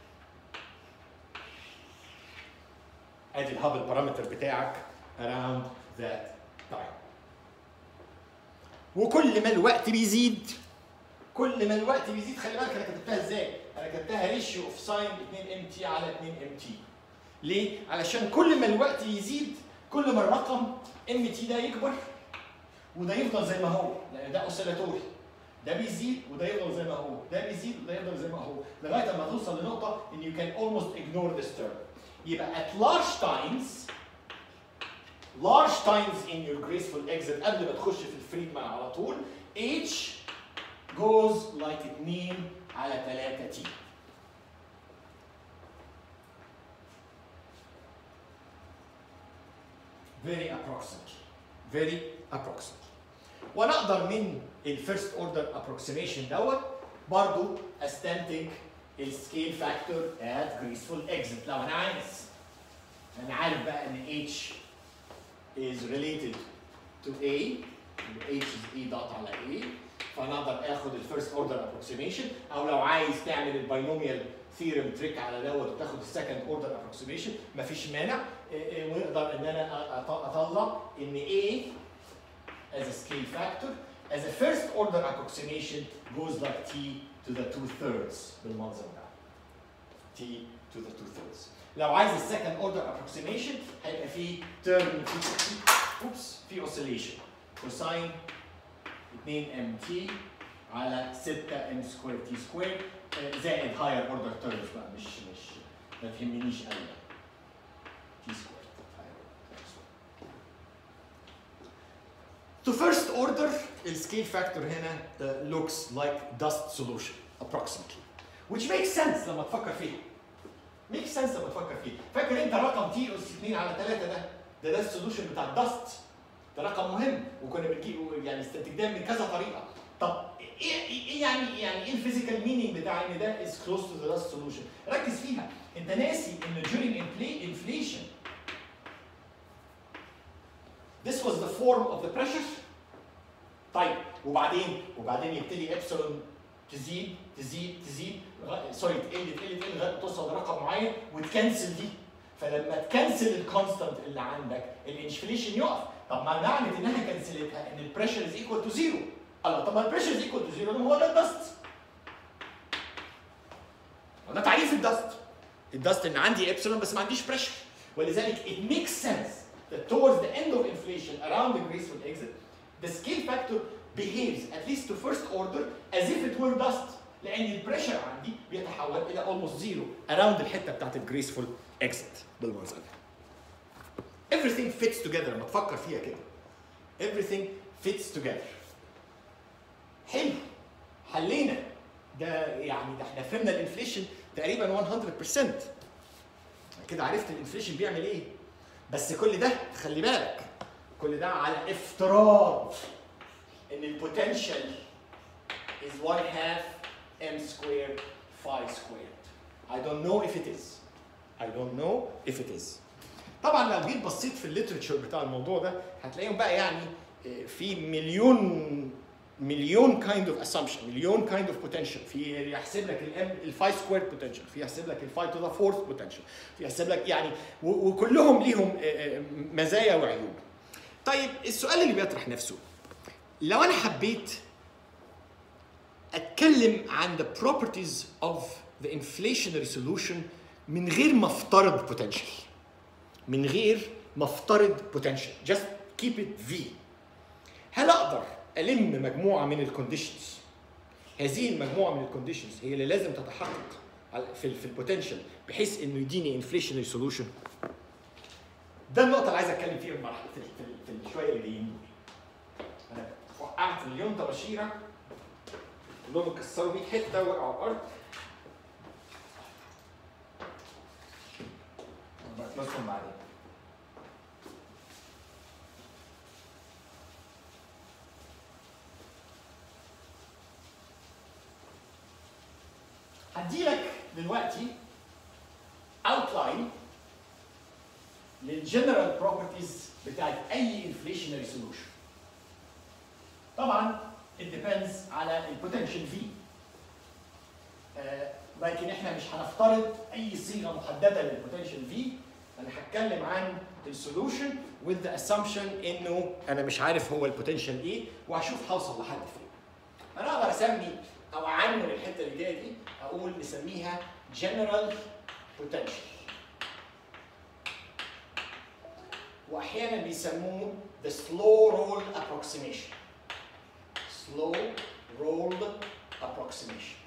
ادي الهابل بارامتر بتاعك around that time. وكل ما الوقت بيزيد كل ما الوقت بيزيد خلي بالك انا كتبتها ازاي؟ انا كتبتها ريشيو اوف ساين 2 ام تي على 2 ام تي ليه؟ علشان كل ما الوقت يزيد كل ما الرقم ام تي ده يكبر وده يفضل زي ما هو لان ده اوسيلاتوري ده بيزيد وده يفضل زي ما هو ده بيزيد وده يفضل زي ما هو لغايه ما توصل لنقطه ان you can almost ignore this term يبقى at large times large times in your graceful exit قبل ما تخش في الفريدمان على طول h goes like 2 على 3 t very approximate very approximate وانا اقدر من الفيرست اوردر ابروكسيميشن دوت برضو استنتج السكيل فاكتور at graceful exit لو انا عايز انا عارف بقى ان h is related to a h is e dot على a فانا اقدر اخد الفيرست اوردر ابروكسيميشن او لو عايز تعمل الباينوميال ثيرم تريك على دوت وتاخد السكند اوردر ابروكسيميشن مفيش مانع إيه إيه ونقدر ان انا أ- أط- اطلع ان a as a scale factor as a first order approximation goes like t to the two thirds بالمنظر ده t to the two thirds لو عايز السكند اوردر approximation هيبقى في term في اوبس في oscillation cosine 2 ام تي على 6 ام سكوير تي سكوير زائد higher order terms بقى مش مش ما تهمنيش قوي تي سكوير To first order السكيل فاكتور هنا uh, looks like dust solution approximately which makes sense لما تفكر فيها makes sense لما تفكر فيها فاكر انت رقم تي اس 2 على 3 ده ده ده السولوشن بتاع الدست ده رقم مهم وكنا بنجيب يعني استنتجناه من كذا طريقه طب ايه ايه يعني يعني ايه الفيزيكال مينينج بتاع ان ده is close to the dust solution ركز فيها انت ناسي ان during infl- inflation this was the form of the pressure طيب وبعدين وبعدين يبتدي ابسلون تزيد تزيد تزيد لغاية- سوري تقل تقل تقل لغايه ما توصل لرقم معين وتكنسل دي فلما تكنسل الكونستنت اللي عندك الانفليشن يقف طب ما معنى انها كنسلتها ان البريشر از ايكوال تو زيرو الله طب ما البريشر از ايكوال تو زيرو ده هو ده الدست ده تعريف الدست الدست ان عندي ابسلون بس ما عنديش بريشر ولذلك it makes sense that towards the end of inflation around the graceful exit the scale factor behaves at least to first order as if it were dust لان البريشر عندي بيتحول الى almost zero around الحته بتاعت الجريسفول اكزيت بالمنظر ده everything fits together لما تفكر فيها كده everything fits together حلو حلينا ده يعني ده احنا فهمنا الانفليشن تقريبا 100% كده عرفت الانفليشن بيعمل ايه بس كل ده خلي بالك كل ده على افتراض ان البوتنشال is 1 half m squared phi squared I don't know if it is I don't know if it is طبعا لو جيت بصيت في الليترشر بتاع الموضوع ده هتلاقيهم بقى يعني آه، في مليون مليون كايند اوف اسامبشن مليون كايند اوف بوتنشال في يحسب لك الام الفاي سكوير بوتنشال في يحسب لك الفاي تو ذا فورث بوتنشال في يحسب لك يعني و- وكلهم ليهم آه، آه، مزايا وعيوب طيب السؤال اللي بيطرح نفسه لو انا حبيت اتكلم عن the properties of the inflationary solution من غير ما افترض potential من غير ما افترض potential just keep it V هل اقدر الم مجموعه من الكونديشنز هذه المجموعه من الكونديشنز هي اللي لازم تتحقق على- في ال في البوتنشال بحيث انه يديني انفليشنري سولوشن ده النقطه اللي عايز اتكلم فيها المرحله في, ال- في, ال- في الشويه اللي جايين دول. انا وقعت مليون طباشيره كلهم اتكسروا 100 حته وقعوا على الارض بخلصهم بعدين هديلك دلوقتي اوتلاين للجنرال بروبرتيز بتاعت اي انفليشنري سولوشن طبعا it depends على البوتنشال في لكن احنا مش هنفترض اي صيغه محدده للبوتنشال في انا هتكلم عن السولوشن with the assumption انه انا مش عارف هو البوتنشال ايه وهشوف هوصل لحد فين انا اقدر اسمي او اعنون الحته اللي جايه دي اقول نسميها general potential واحيانا بيسموه the slow roll approximation slow roll approximation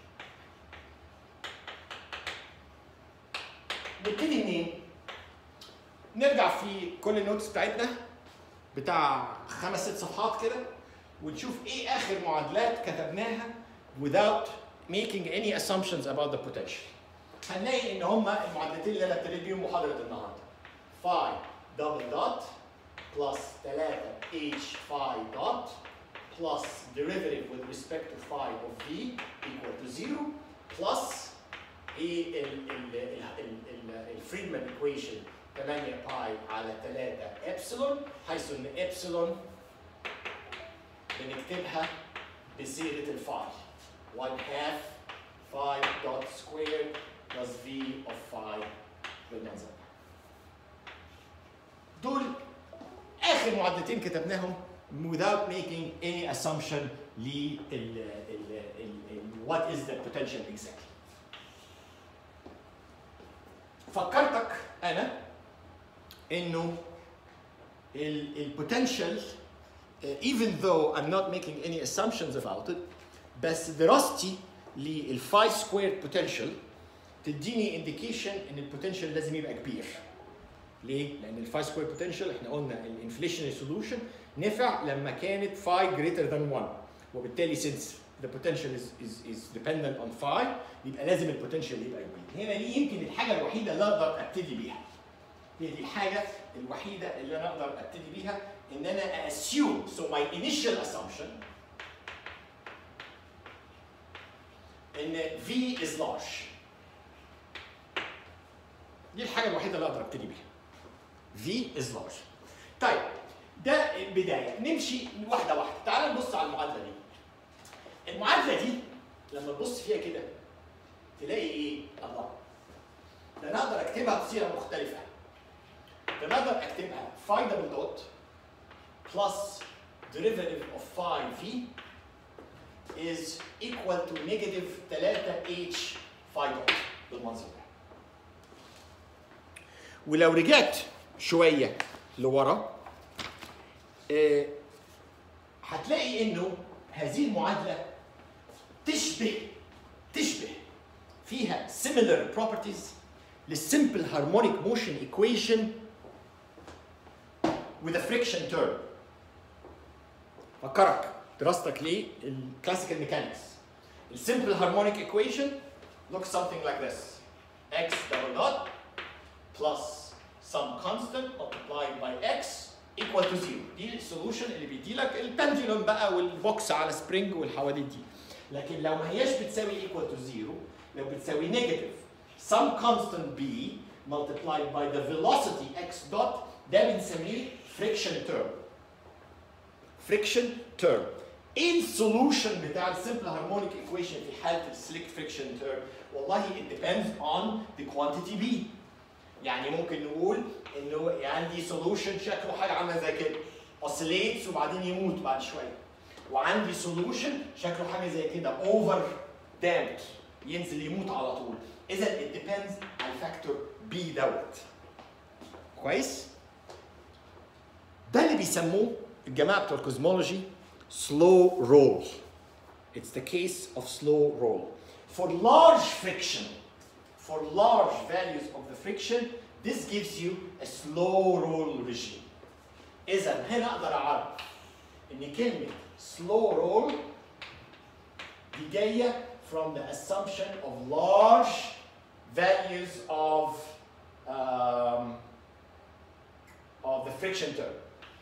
نبتدي منين؟ نرجع في كل النوتس بتاعتنا بتاع خمس ست صفحات كده ونشوف ايه اخر معادلات كتبناها without making any assumptions about the potential. هنلاقي ان هما المعادلتين اللي انا ابتديت بيهم محاضره النهارده. phi double dot plus 3 h phi dot plus derivative with respect to phi of v equal to 0 plus ايه ال ال ال ال الفريدمان equation 8 باي على 3 ابسلون حيث ان ابسلون بنكتبها بصيغه الفاي 1 half 5 dot squared plus v of 5 بالمنظر ده. دول اخر معادلتين كتبناهم without making any assumption ل ال ال ال what is the potential exactly. فكرتك انا انه البوتنشال even though I'm not making any assumptions about it بس دراستي للفاي سكوير بوتنشال تديني انديكيشن ان البوتنشال لازم يبقى كبير ليه؟ لان الفاي سكوير بوتنشال احنا قلنا الانفليشن سولوشن نفع لما كانت phi greater than 1 وبالتالي since the potential is is is dependent on phi يبقى لازم البوتنشال يبقى كبير هنا دي يمكن الحاجه الوحيده اللي اقدر ابتدي بيها هي دي الحاجه الوحيده اللي انا اقدر ابتدي بيها ان انا assume so my initial assumption ان V is large دي الحاجه الوحيده اللي اقدر ابتدي بيها V is large طيب ده البدايه نمشي واحده واحده تعال نبص على المعادله دي المعادله دي لما تبص فيها كده تلاقي ايه الله ده انا اقدر اكتبها بصيغه مختلفه ده انا اقدر اكتبها phi double dot plus derivative of phi v is equal to negative 3h phi dot بالمنظر ده ولو رجعت شويه لورا آه، هتلاقي انه هذه المعادله تشبه تشبه فيها similar properties للsimple harmonic motion equation with a friction term فكرك دراستك ليه الكلاسيكال ميكانكس السمبل هارمونيك equation looks something like this x double dot plus some constant multiplied by x equal to zero دي السولوشن اللي بيدي لك البندولوم بقى والبوكس على سبرينج والحواديت دي لكن لو ما هياش بتساوي equal to zero لو بتساوي negative some constant b multiplied by the velocity x dot ده بنسميه friction term friction term ايه السولوشن بتاع السمبل هارمونيك ايكويشن في حاله السليك فريكشن تيرم والله it depends on the quantity b يعني ممكن نقول انه عندي سولوشن شكله حاجه عامله زي كده oscillates وبعدين يموت بعد شويه وعندي سولوشن شكله حاجه زي كده اوفر دامت ينزل يموت على طول اذا it depends على الفاكتور بي دوت كويس ده اللي بيسموه الجماعه بتوع الكوزمولوجي slow roll it's the case of slow roll for large friction for large values of the friction this gives you a slow roll regime اذا هنا اقدر اعرف ان كلمه slow roll دي جايه from the assumption of large values of um, of the friction term.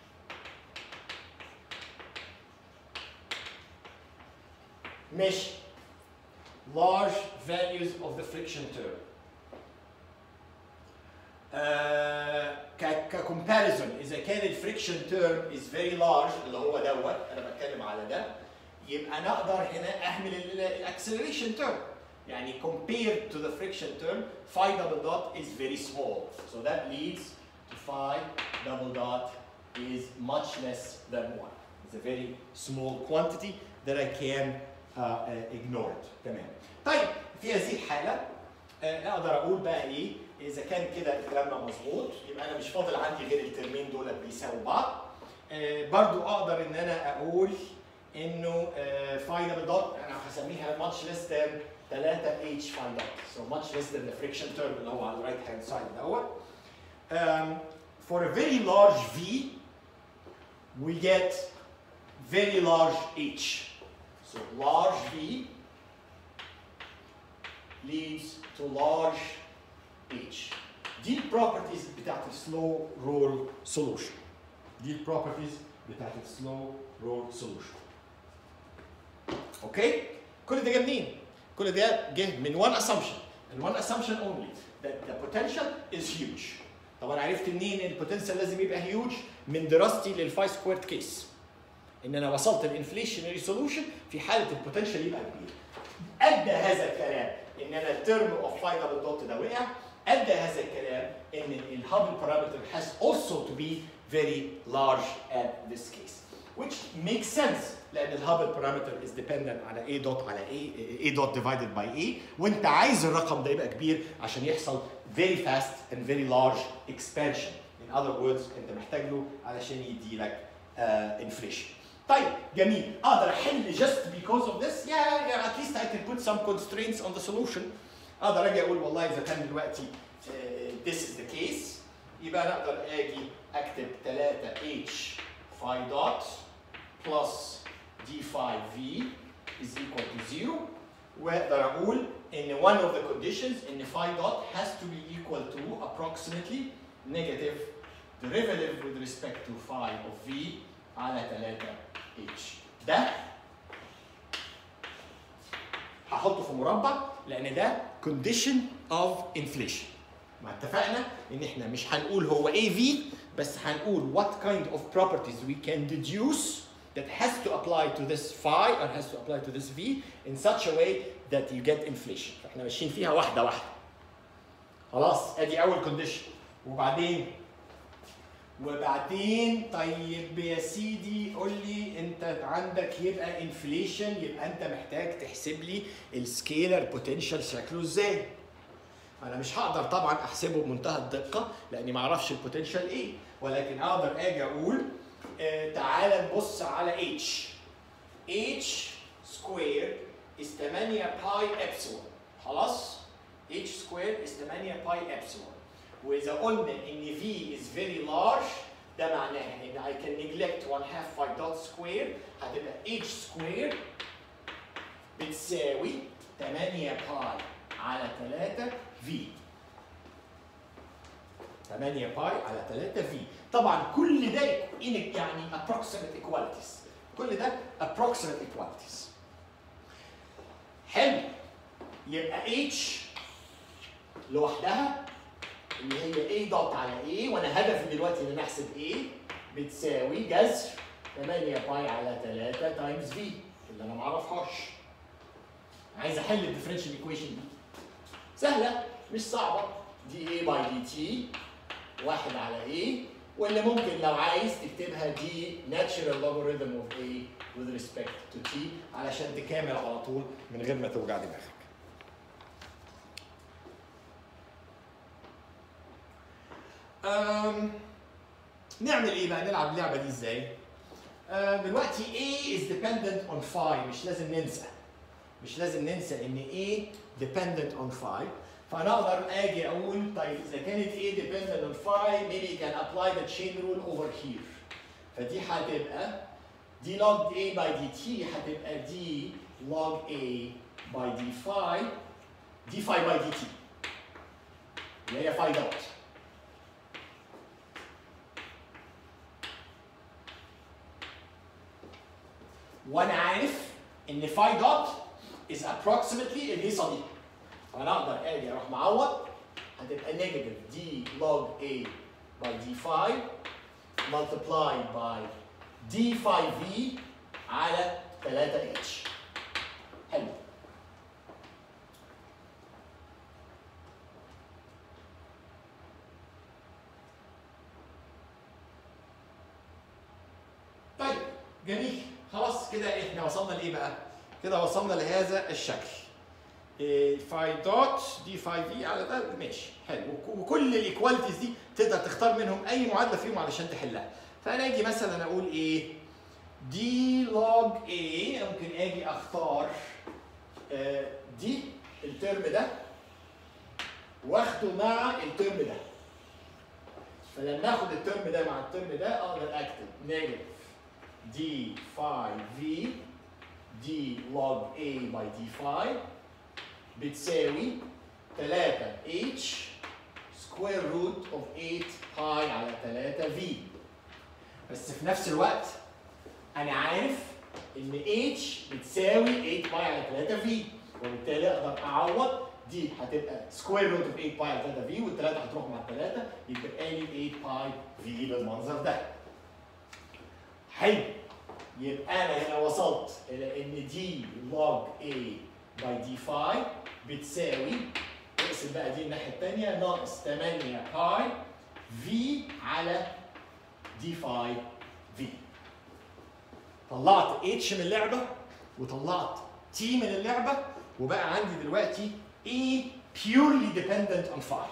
ماشي large values of the friction term. آه، ك ككومباريزون اذا كان الفريكشن تيرم از فيري لارج اللي هو دوت انا بتكلم على ده يبقى انا اقدر هنا اهمل الاكسلريشن تيرم يعني compared to the friction term phi double dot is very small so that leads to phi double dot is much less than 1 it's a very small quantity that I can uh, uh, ignore it تمام طيب في هذه الحاله آه، اقدر اقول بقى ايه اذا كان كده كلامنا مظبوط يبقى انا مش فاضل عندي غير الترمين دول بيساووا بعض آه، برضو اقدر ان انا اقول انه فاي دبل دوت انا هسميها much less than 3 h فاي دوت so much less than the friction term اللي هو على الرايت هاند سايد دوت um, for a very large v we get very large h so large v leads to large h دي البروبرتيز بتاعت السلو رول سولوشن دي البروبرتيز بتاعت السلو رول سولوشن اوكي كل ده جه منين كل ده جه من one assumption and one assumption only that the potential is huge طب انا عرفت منين ان البوتنشال لازم يبقى هيوج من دراستي للفاي سكويرد كيس ان انا وصلت الانفليشنري سولوشن في حاله البوتنشال يبقى كبير ادى هذا الكلام ان انا الترم اوف فاي دبل دوت ده وقع ادى هذا الكلام ان الهابل parameter has also to be very large at this case which makes sense لان الهابل parameter is dependent على a dot على a a dot divided by a وانت عايز الرقم ده يبقى كبير عشان يحصل very fast and very large expansion in other words انت محتاج له علشان يدي لك uh, inflation طيب جميل اقدر احل just because of this yeah, yeah at least I can put some constraints on the solution اقدر اجي اقول والله اذا كان دلوقتي uh, this is the case يبقى انا اقدر اجي اكتب 3 h phi dot plus d phi v is equal to 0 واقدر اقول ان one of the conditions ان phi dot has to be equal to approximately negative derivative with respect to phi of v على 3 h ده هحطه في مربع لان ده condition of inflation ما اتفقنا ان احنا مش هنقول هو ايه في بس هنقول what kind of properties we can deduce that has to apply to this phi or has to apply to this v in such a way that you get inflation فاحنا ماشيين فيها واحده واحده خلاص ادي اول condition وبعدين وبعدين طيب يا سيدي قول لي انت عندك يبقى انفليشن يبقى انت محتاج تحسب لي السكيلر بوتنشال شكله ازاي انا مش هقدر طبعا احسبه بمنتهى الدقه لاني ما اعرفش البوتنشال ايه ولكن اقدر اجي اقول آه تعالى نبص على اتش اتش سكوير is 8 باي ابسلون خلاص اتش سكوير is 8 باي ابسلون واذا قلنا ان v is very large ده معناها ان I can neglect 1 half phi dot square هتبقى h square بتساوي 8 باي على 3 v 8 باي على 3 v طبعا كل ده in يعني approximate equalities كل ده approximate equalities حلو يبقى h لوحدها اللي هي A دوت على A وانا هدفي دلوقتي ان انا احسب A بتساوي جذر 8 باي على 3 تايمز V اللي انا ما اعرفهاش. عايز احل الديفرنشال ايكويشن دي. سهله مش صعبه دي A باي دي تي واحد على A واللي ممكن لو عايز تكتبها دي natural logarithm of A with respect to t علشان تكامل على طول من غير ما توجع دماغك. أم نعمل ايه بقى؟ نلعب اللعبه دي ازاي؟ أه دلوقتي A is dependent on phi مش لازم ننسى. مش لازم ننسى ان A dependent on phi فانا اقدر اجي اقول طيب اذا كانت A dependent on phi maybe you can apply the chain rule over here. فدي هتبقى d log A by dt هتبقى d log A by d phi d phi by dt اللي هي phi dot وانا عارف ان phi dot is approximately الهيصه دي فانا اقدر اجي اروح معوض هتبقى negative d log A by d phi multiplied by d phi v على 3h حلو طيب جميل خلاص كده احنا وصلنا لايه بقى؟ كده وصلنا لهذا الشكل. إيه، فاي دوت دي فاي في على ده ماشي حلو وك- وكل الايكواليتيز دي تقدر تختار منهم اي معادله فيهم علشان تحلها. فانا اجي مثلا اقول ايه؟ دي لوج ايه ممكن اجي اختار آه، دي الترم ده واخده مع الترم ده. فلما اخد الترم ده مع الترم ده اقدر اكتب نيجاتيف دي فاي في دي لوج A باي دي فاي بتساوي 3 h سكوير روت اوف 8 باي على 3 v بس في نفس الوقت انا عارف ان h بتساوي 8 باي على 3 v وبالتالي اقدر اعوض دي هتبقى سكوير روت اوف 8 باي على 3 v والثلاثه هتروح مع الثلاثه يبقى لي 8 باي v بالمنظر ده حلو يبقى انا هنا وصلت الى ان دي لوج A باي دي فاي بتساوي اقسم بقى دي الناحيه الثانيه ناقص 8 باي في على دي فاي في طلعت اتش من اللعبه وطلعت تي من اللعبه وبقى عندي دلوقتي A purely dependent on phi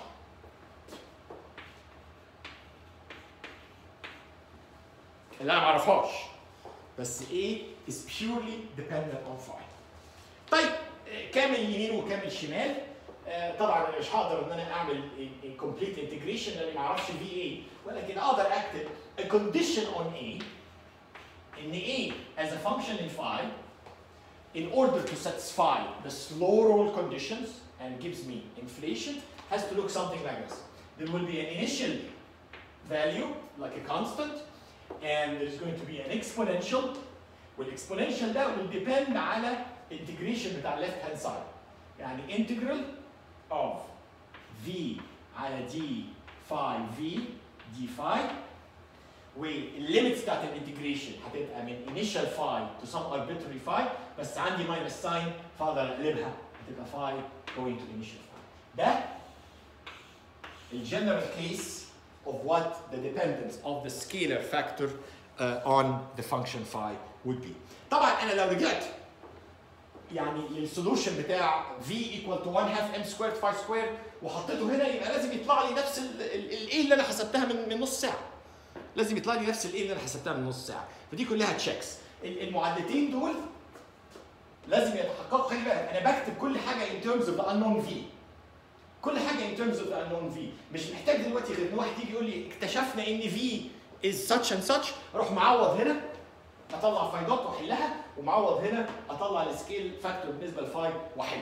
اللي انا ما اعرفهاش بس A is purely dependent on phi. طيب آه، كامل يمين وكامل شمال آه، طبعا انا مش هقدر ان انا اعمل complete integration لاني ما اعرفش في ايه ولكن اقدر اكتب a condition on A ان A as a function in phi in order to satisfy the slow roll conditions and gives me inflation has to look something like this. There will be an initial value like a constant and there's going to be an exponential والاكسبوننشال ده will depend على integration بتاع left hand side يعني integral of v على d phi v d phi والليميتس بتاعت الانتجريشن هتبقى من initial phi to some arbitrary phi بس عندي minus sign فاقدر اقلبها هتبقى phi going to initial phi ده الجنرال كيس of what the dependence of the scalar factor uh, on the function phi would be. طبعا انا لو رجعت يعني للسولوشن بتاع v equal to 1 half m squared phi squared وحطيته هنا يبقى لازم يطلع لي نفس الايه اللي انا حسبتها من من نص ساعه. لازم يطلع لي نفس الايه اللي انا حسبتها من نص ساعه، فدي كلها تشيكس. المعادلتين دول لازم يتحققوا خلي بالك انا بكتب كل حاجه in terms of the unknown v. كل حاجه in terms of the unknown v مش محتاج دلوقتي غير ان واحد يجي يقول لي اكتشفنا ان v is such and such اروح معوض هنا اطلع فايدات واحلها ومعوض هنا اطلع السكيل فاكتور بالنسبه لفاي واحل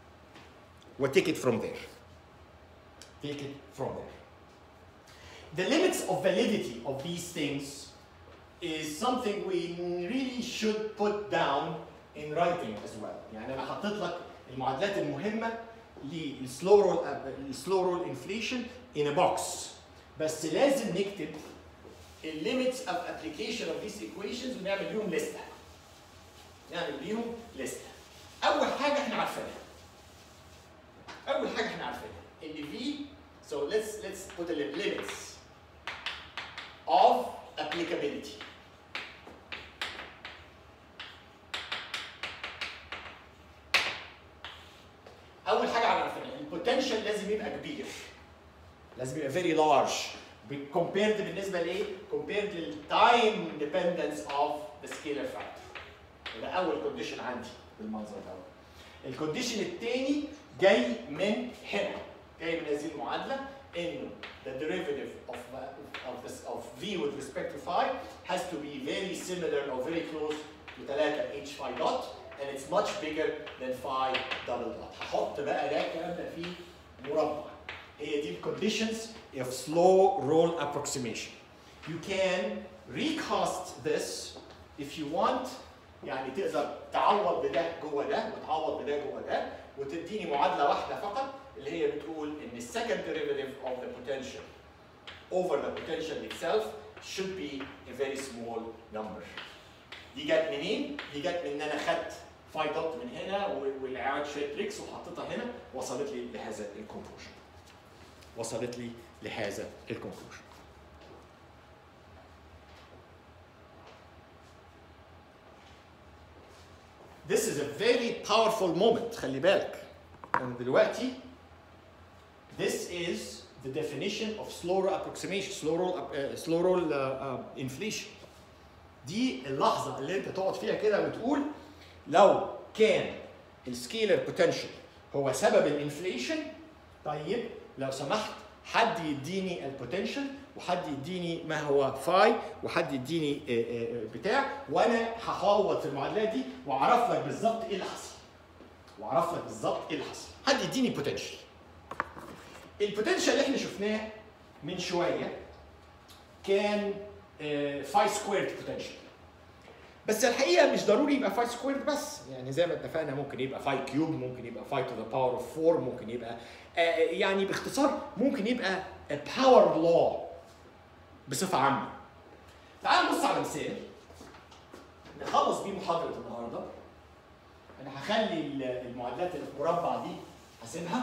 وتيك it from there take it from there the limits of validity of these things is something we really should put down in writing as well يعني انا حطيت لك المعادلات المهمه للسلو رول السلو رول انفليشن in a box بس لازم نكتب الليميتس of application of these equations ونعمل بيهم لسته نعمل بيهم لسته اول حاجه احنا عارفينها اول حاجه احنا عارفينها ان v so let's let's put the limits of applicability لازم يبقى كبير لازم يبقى very large compared بالنسبه لايه؟ compared للتايم dependence of the scalar factor ده اول كونديشن عندي بالمنظر ده الكونديشن الثاني جاي من هنا جاي من هذه المعادله انه the derivative of of this of v with respect to phi has to be very similar or very close to 3 h phi dot and it's much bigger than phi double dot هحط بقى ده الكلام ده في مربع هي دي الconditions of slow roll approximation you can recast this if you want يعني تقدر تعوض بده جوه ده وتعوض بده جوه ده وتديني معادله واحده فقط اللي هي بتقول ان السكند derivative of the potential over the potential itself should be a very small number. دي جت منين؟ دي جت من ان انا خدت فاي دوت من هنا والعاد شويه تريكس وحطيتها هنا وصلت لي لهذا الكونكلوجن. وصلت لي لهذا الكونكلوجن. This is a very powerful moment خلي بالك. أنا دلوقتي this is the definition of slow roll approximation slow roll uh, slow roll uh, uh, inflation دي اللحظة اللي انت تقعد فيها كده وتقول لو كان السكيلر بوتنشال هو سبب الانفليشن طيب لو سمحت حد يديني البوتنشال وحد يديني ما هو فاي وحد يديني بتاع وانا هحوط في المعادلات دي واعرف لك بالظبط ايه اللي حصل واعرف لك بالظبط ايه اللي حصل حد يديني بوتنشال البوتنشال اللي احنا شفناه من شويه كان فاي سكويرد بوتنشال بس الحقيقه مش ضروري يبقى فاي سكويرد بس يعني زي ما اتفقنا ممكن يبقى فاي كيوب ممكن يبقى فاي تو ذا باور اوف 4 ممكن يبقى يعني باختصار ممكن يبقى باور لو بصفه عامه تعال نبص على مثال نخلص بيه محاضره النهارده انا هخلي المعادلات اللي في المربع دي هسيبها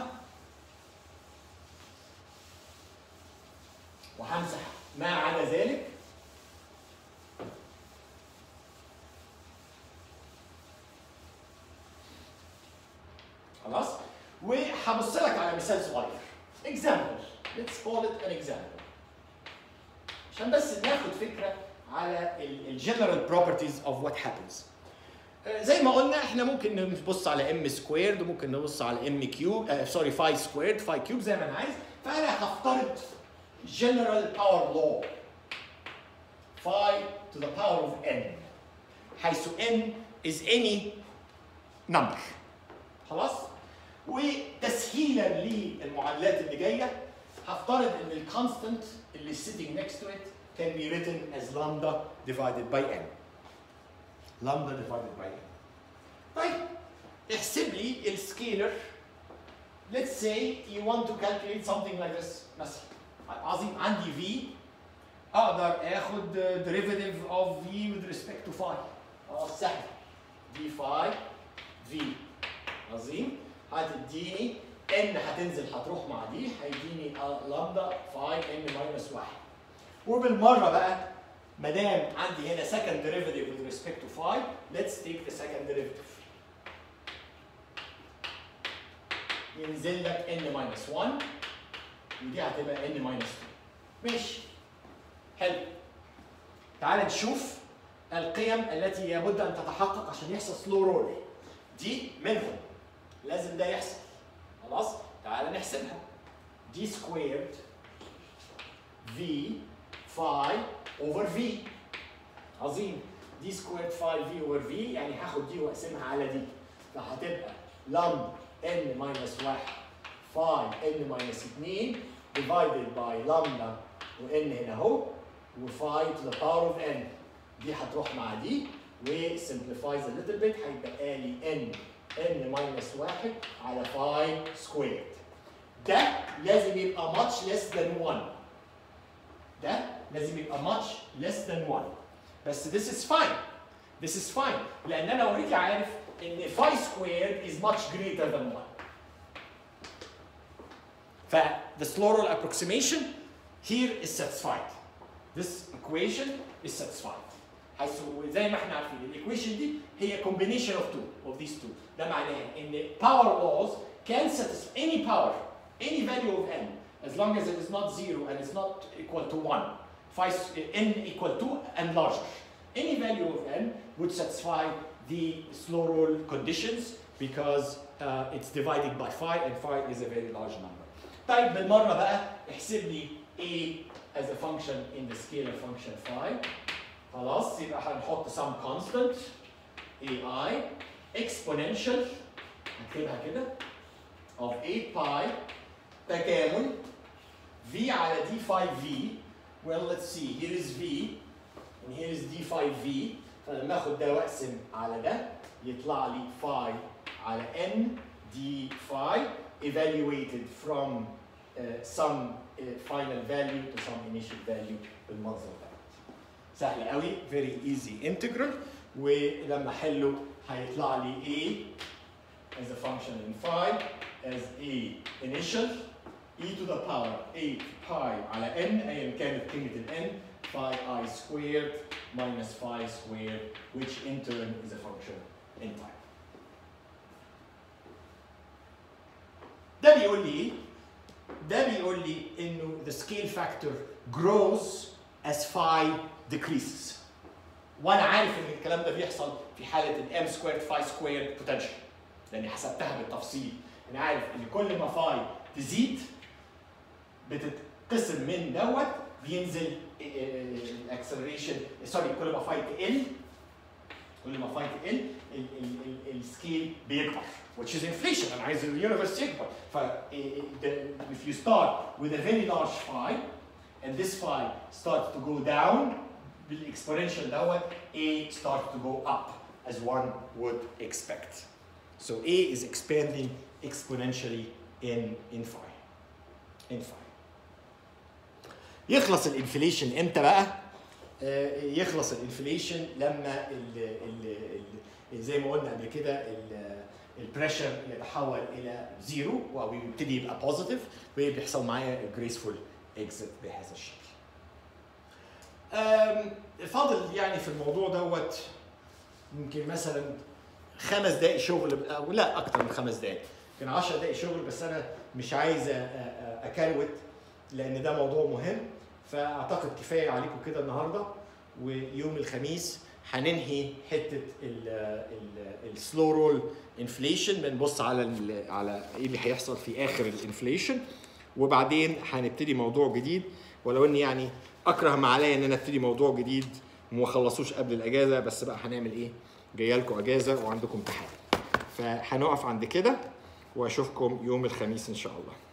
وهمسح ما عدا ذلك خلاص وهبص لك على مثال صغير example let's call it an example عشان بس ناخد فكره على الجنرال بروبرتيز اوف وات هابنز زي ما قلنا احنا ممكن نبص على ام سكويرد وممكن نبص على ام كيوب سوري فاي سكويرد فاي كيوب زي ما انا عايز فانا هفترض general power law phi to the power of n حيث n is any number خلاص وتسهيلا للمعادلات اللي جايه هفترض ان الكونستنت اللي sitting next to it can be written as lambda divided by n lambda divided by n طيب احسب لي السكيلر let's say you want to calculate something like this مثلا عظيم عندي v اقدر اخد derivative of v with respect to phi اه سهل d phi v عظيم هتديني n هتنزل هتروح مع دي هيديني لامدا phi n minus 1 وبالمره بقى ما دام عندي هنا second derivative with respect to phi let's take the second derivative ينزل لك n minus 1 ودي هتبقى n minus 2 ماشي حلو تعال نشوف القيم التي لابد ان تتحقق عشان يحصل سلو رول دي منهم لازم ده يحصل خلاص تعال نحسبها دي سكويرد في فاي اوفر في عظيم دي سكويرد فاي في اوفر في يعني هاخد دي واقسمها على دي فهتبقى لم n minus 1 phi n minus 2 divided by lambda و n هنا اهو و phi to the power of n دي هتروح مع دي و simplifies a little bit هيبقى لي n n minus 1 على phi squared ده لازم يبقى much less than 1 ده لازم يبقى much less than 1 بس this is fine this is fine لان انا اوريدي عارف ان phi squared is much greater than 1 ف the slow roll approximation here is satisfied this equation is satisfied حيث زي ما احنا عارفين الايكويشن دي هي combination of two of these two ده معناها ان power laws can satisfy any power any value of n as long as it is not zero and it's not equal to one phi s- n equal to and larger any value of n would satisfy the slow roll conditions because uh, it's divided by phi and phi is a very large number طيب بالمره بقى احسب لي a as a function in the scalar function phi خلاص يبقى هنحط some constant ai exponential هكتبها كده of 8 pi تكامل v على d phi v well let's see here is v and here is d phi v فلما اخد ده واقسم على ده يطلع لي phi على n d phi evaluated from uh, some uh, final value to some initial value بالمنظر ده سهل قوي very easy integral ولما احله هيطلع لي a as a function in phi as a initial e to the power 8 pi على n ايا كانت قيمه ال n phi i squared minus phi squared which in turn is a function in time. ده بيقول لي ايه؟ ده بيقول لي انه the scale factor grows as phi decreases. وانا عارف ان الكلام ده بيحصل في حاله الام سكويرد فاي سكويرد بوتنشال لاني حسبتها بالتفصيل انا عارف ان كل ما فاي تزيد بتتقسم من دوت بينزل الاكسلريشن سوري كل ما فاي تقل كل ما فاي تقل السكيل بيكبر which is inflation انا عايز اليونيفرس يكبر ف if you start with a very large phi and this phi starts to go down بالاكسبوننشال دوت A starts to go up as one would expect. So A is expanding exponentially in in phi. In phi. يخلص الانفليشن امتى بقى؟ آه، يخلص الانفليشن لما ال ال ال زي ما قلنا قبل كده البريشر يتحول الى زيرو ويبتدي يبقى بوزيتيف وبيحصل معايا جريسفول اكزيت بهذا الشكل. أم، فاضل يعني في الموضوع دوت يمكن مثلا خمس دقائق شغل او لا اكتر من خمس دقائق يمكن 10 دقائق شغل بس انا مش عايز أ- أ- اكروت لان ده موضوع مهم فاعتقد كفايه عليكم كده النهارده ويوم الخميس هننهي حته السلو رول انفليشن بنبص على ال على ايه اللي هيحصل في اخر الانفليشن وبعدين هنبتدي موضوع جديد ولو اني يعني اكره ما عليا ان انا ابتدي موضوع جديد وما خلصوش قبل الاجازه بس بقى هنعمل ايه؟ جايه لكم اجازه وعندكم امتحان. فهنقف عند كده واشوفكم يوم الخميس ان شاء الله.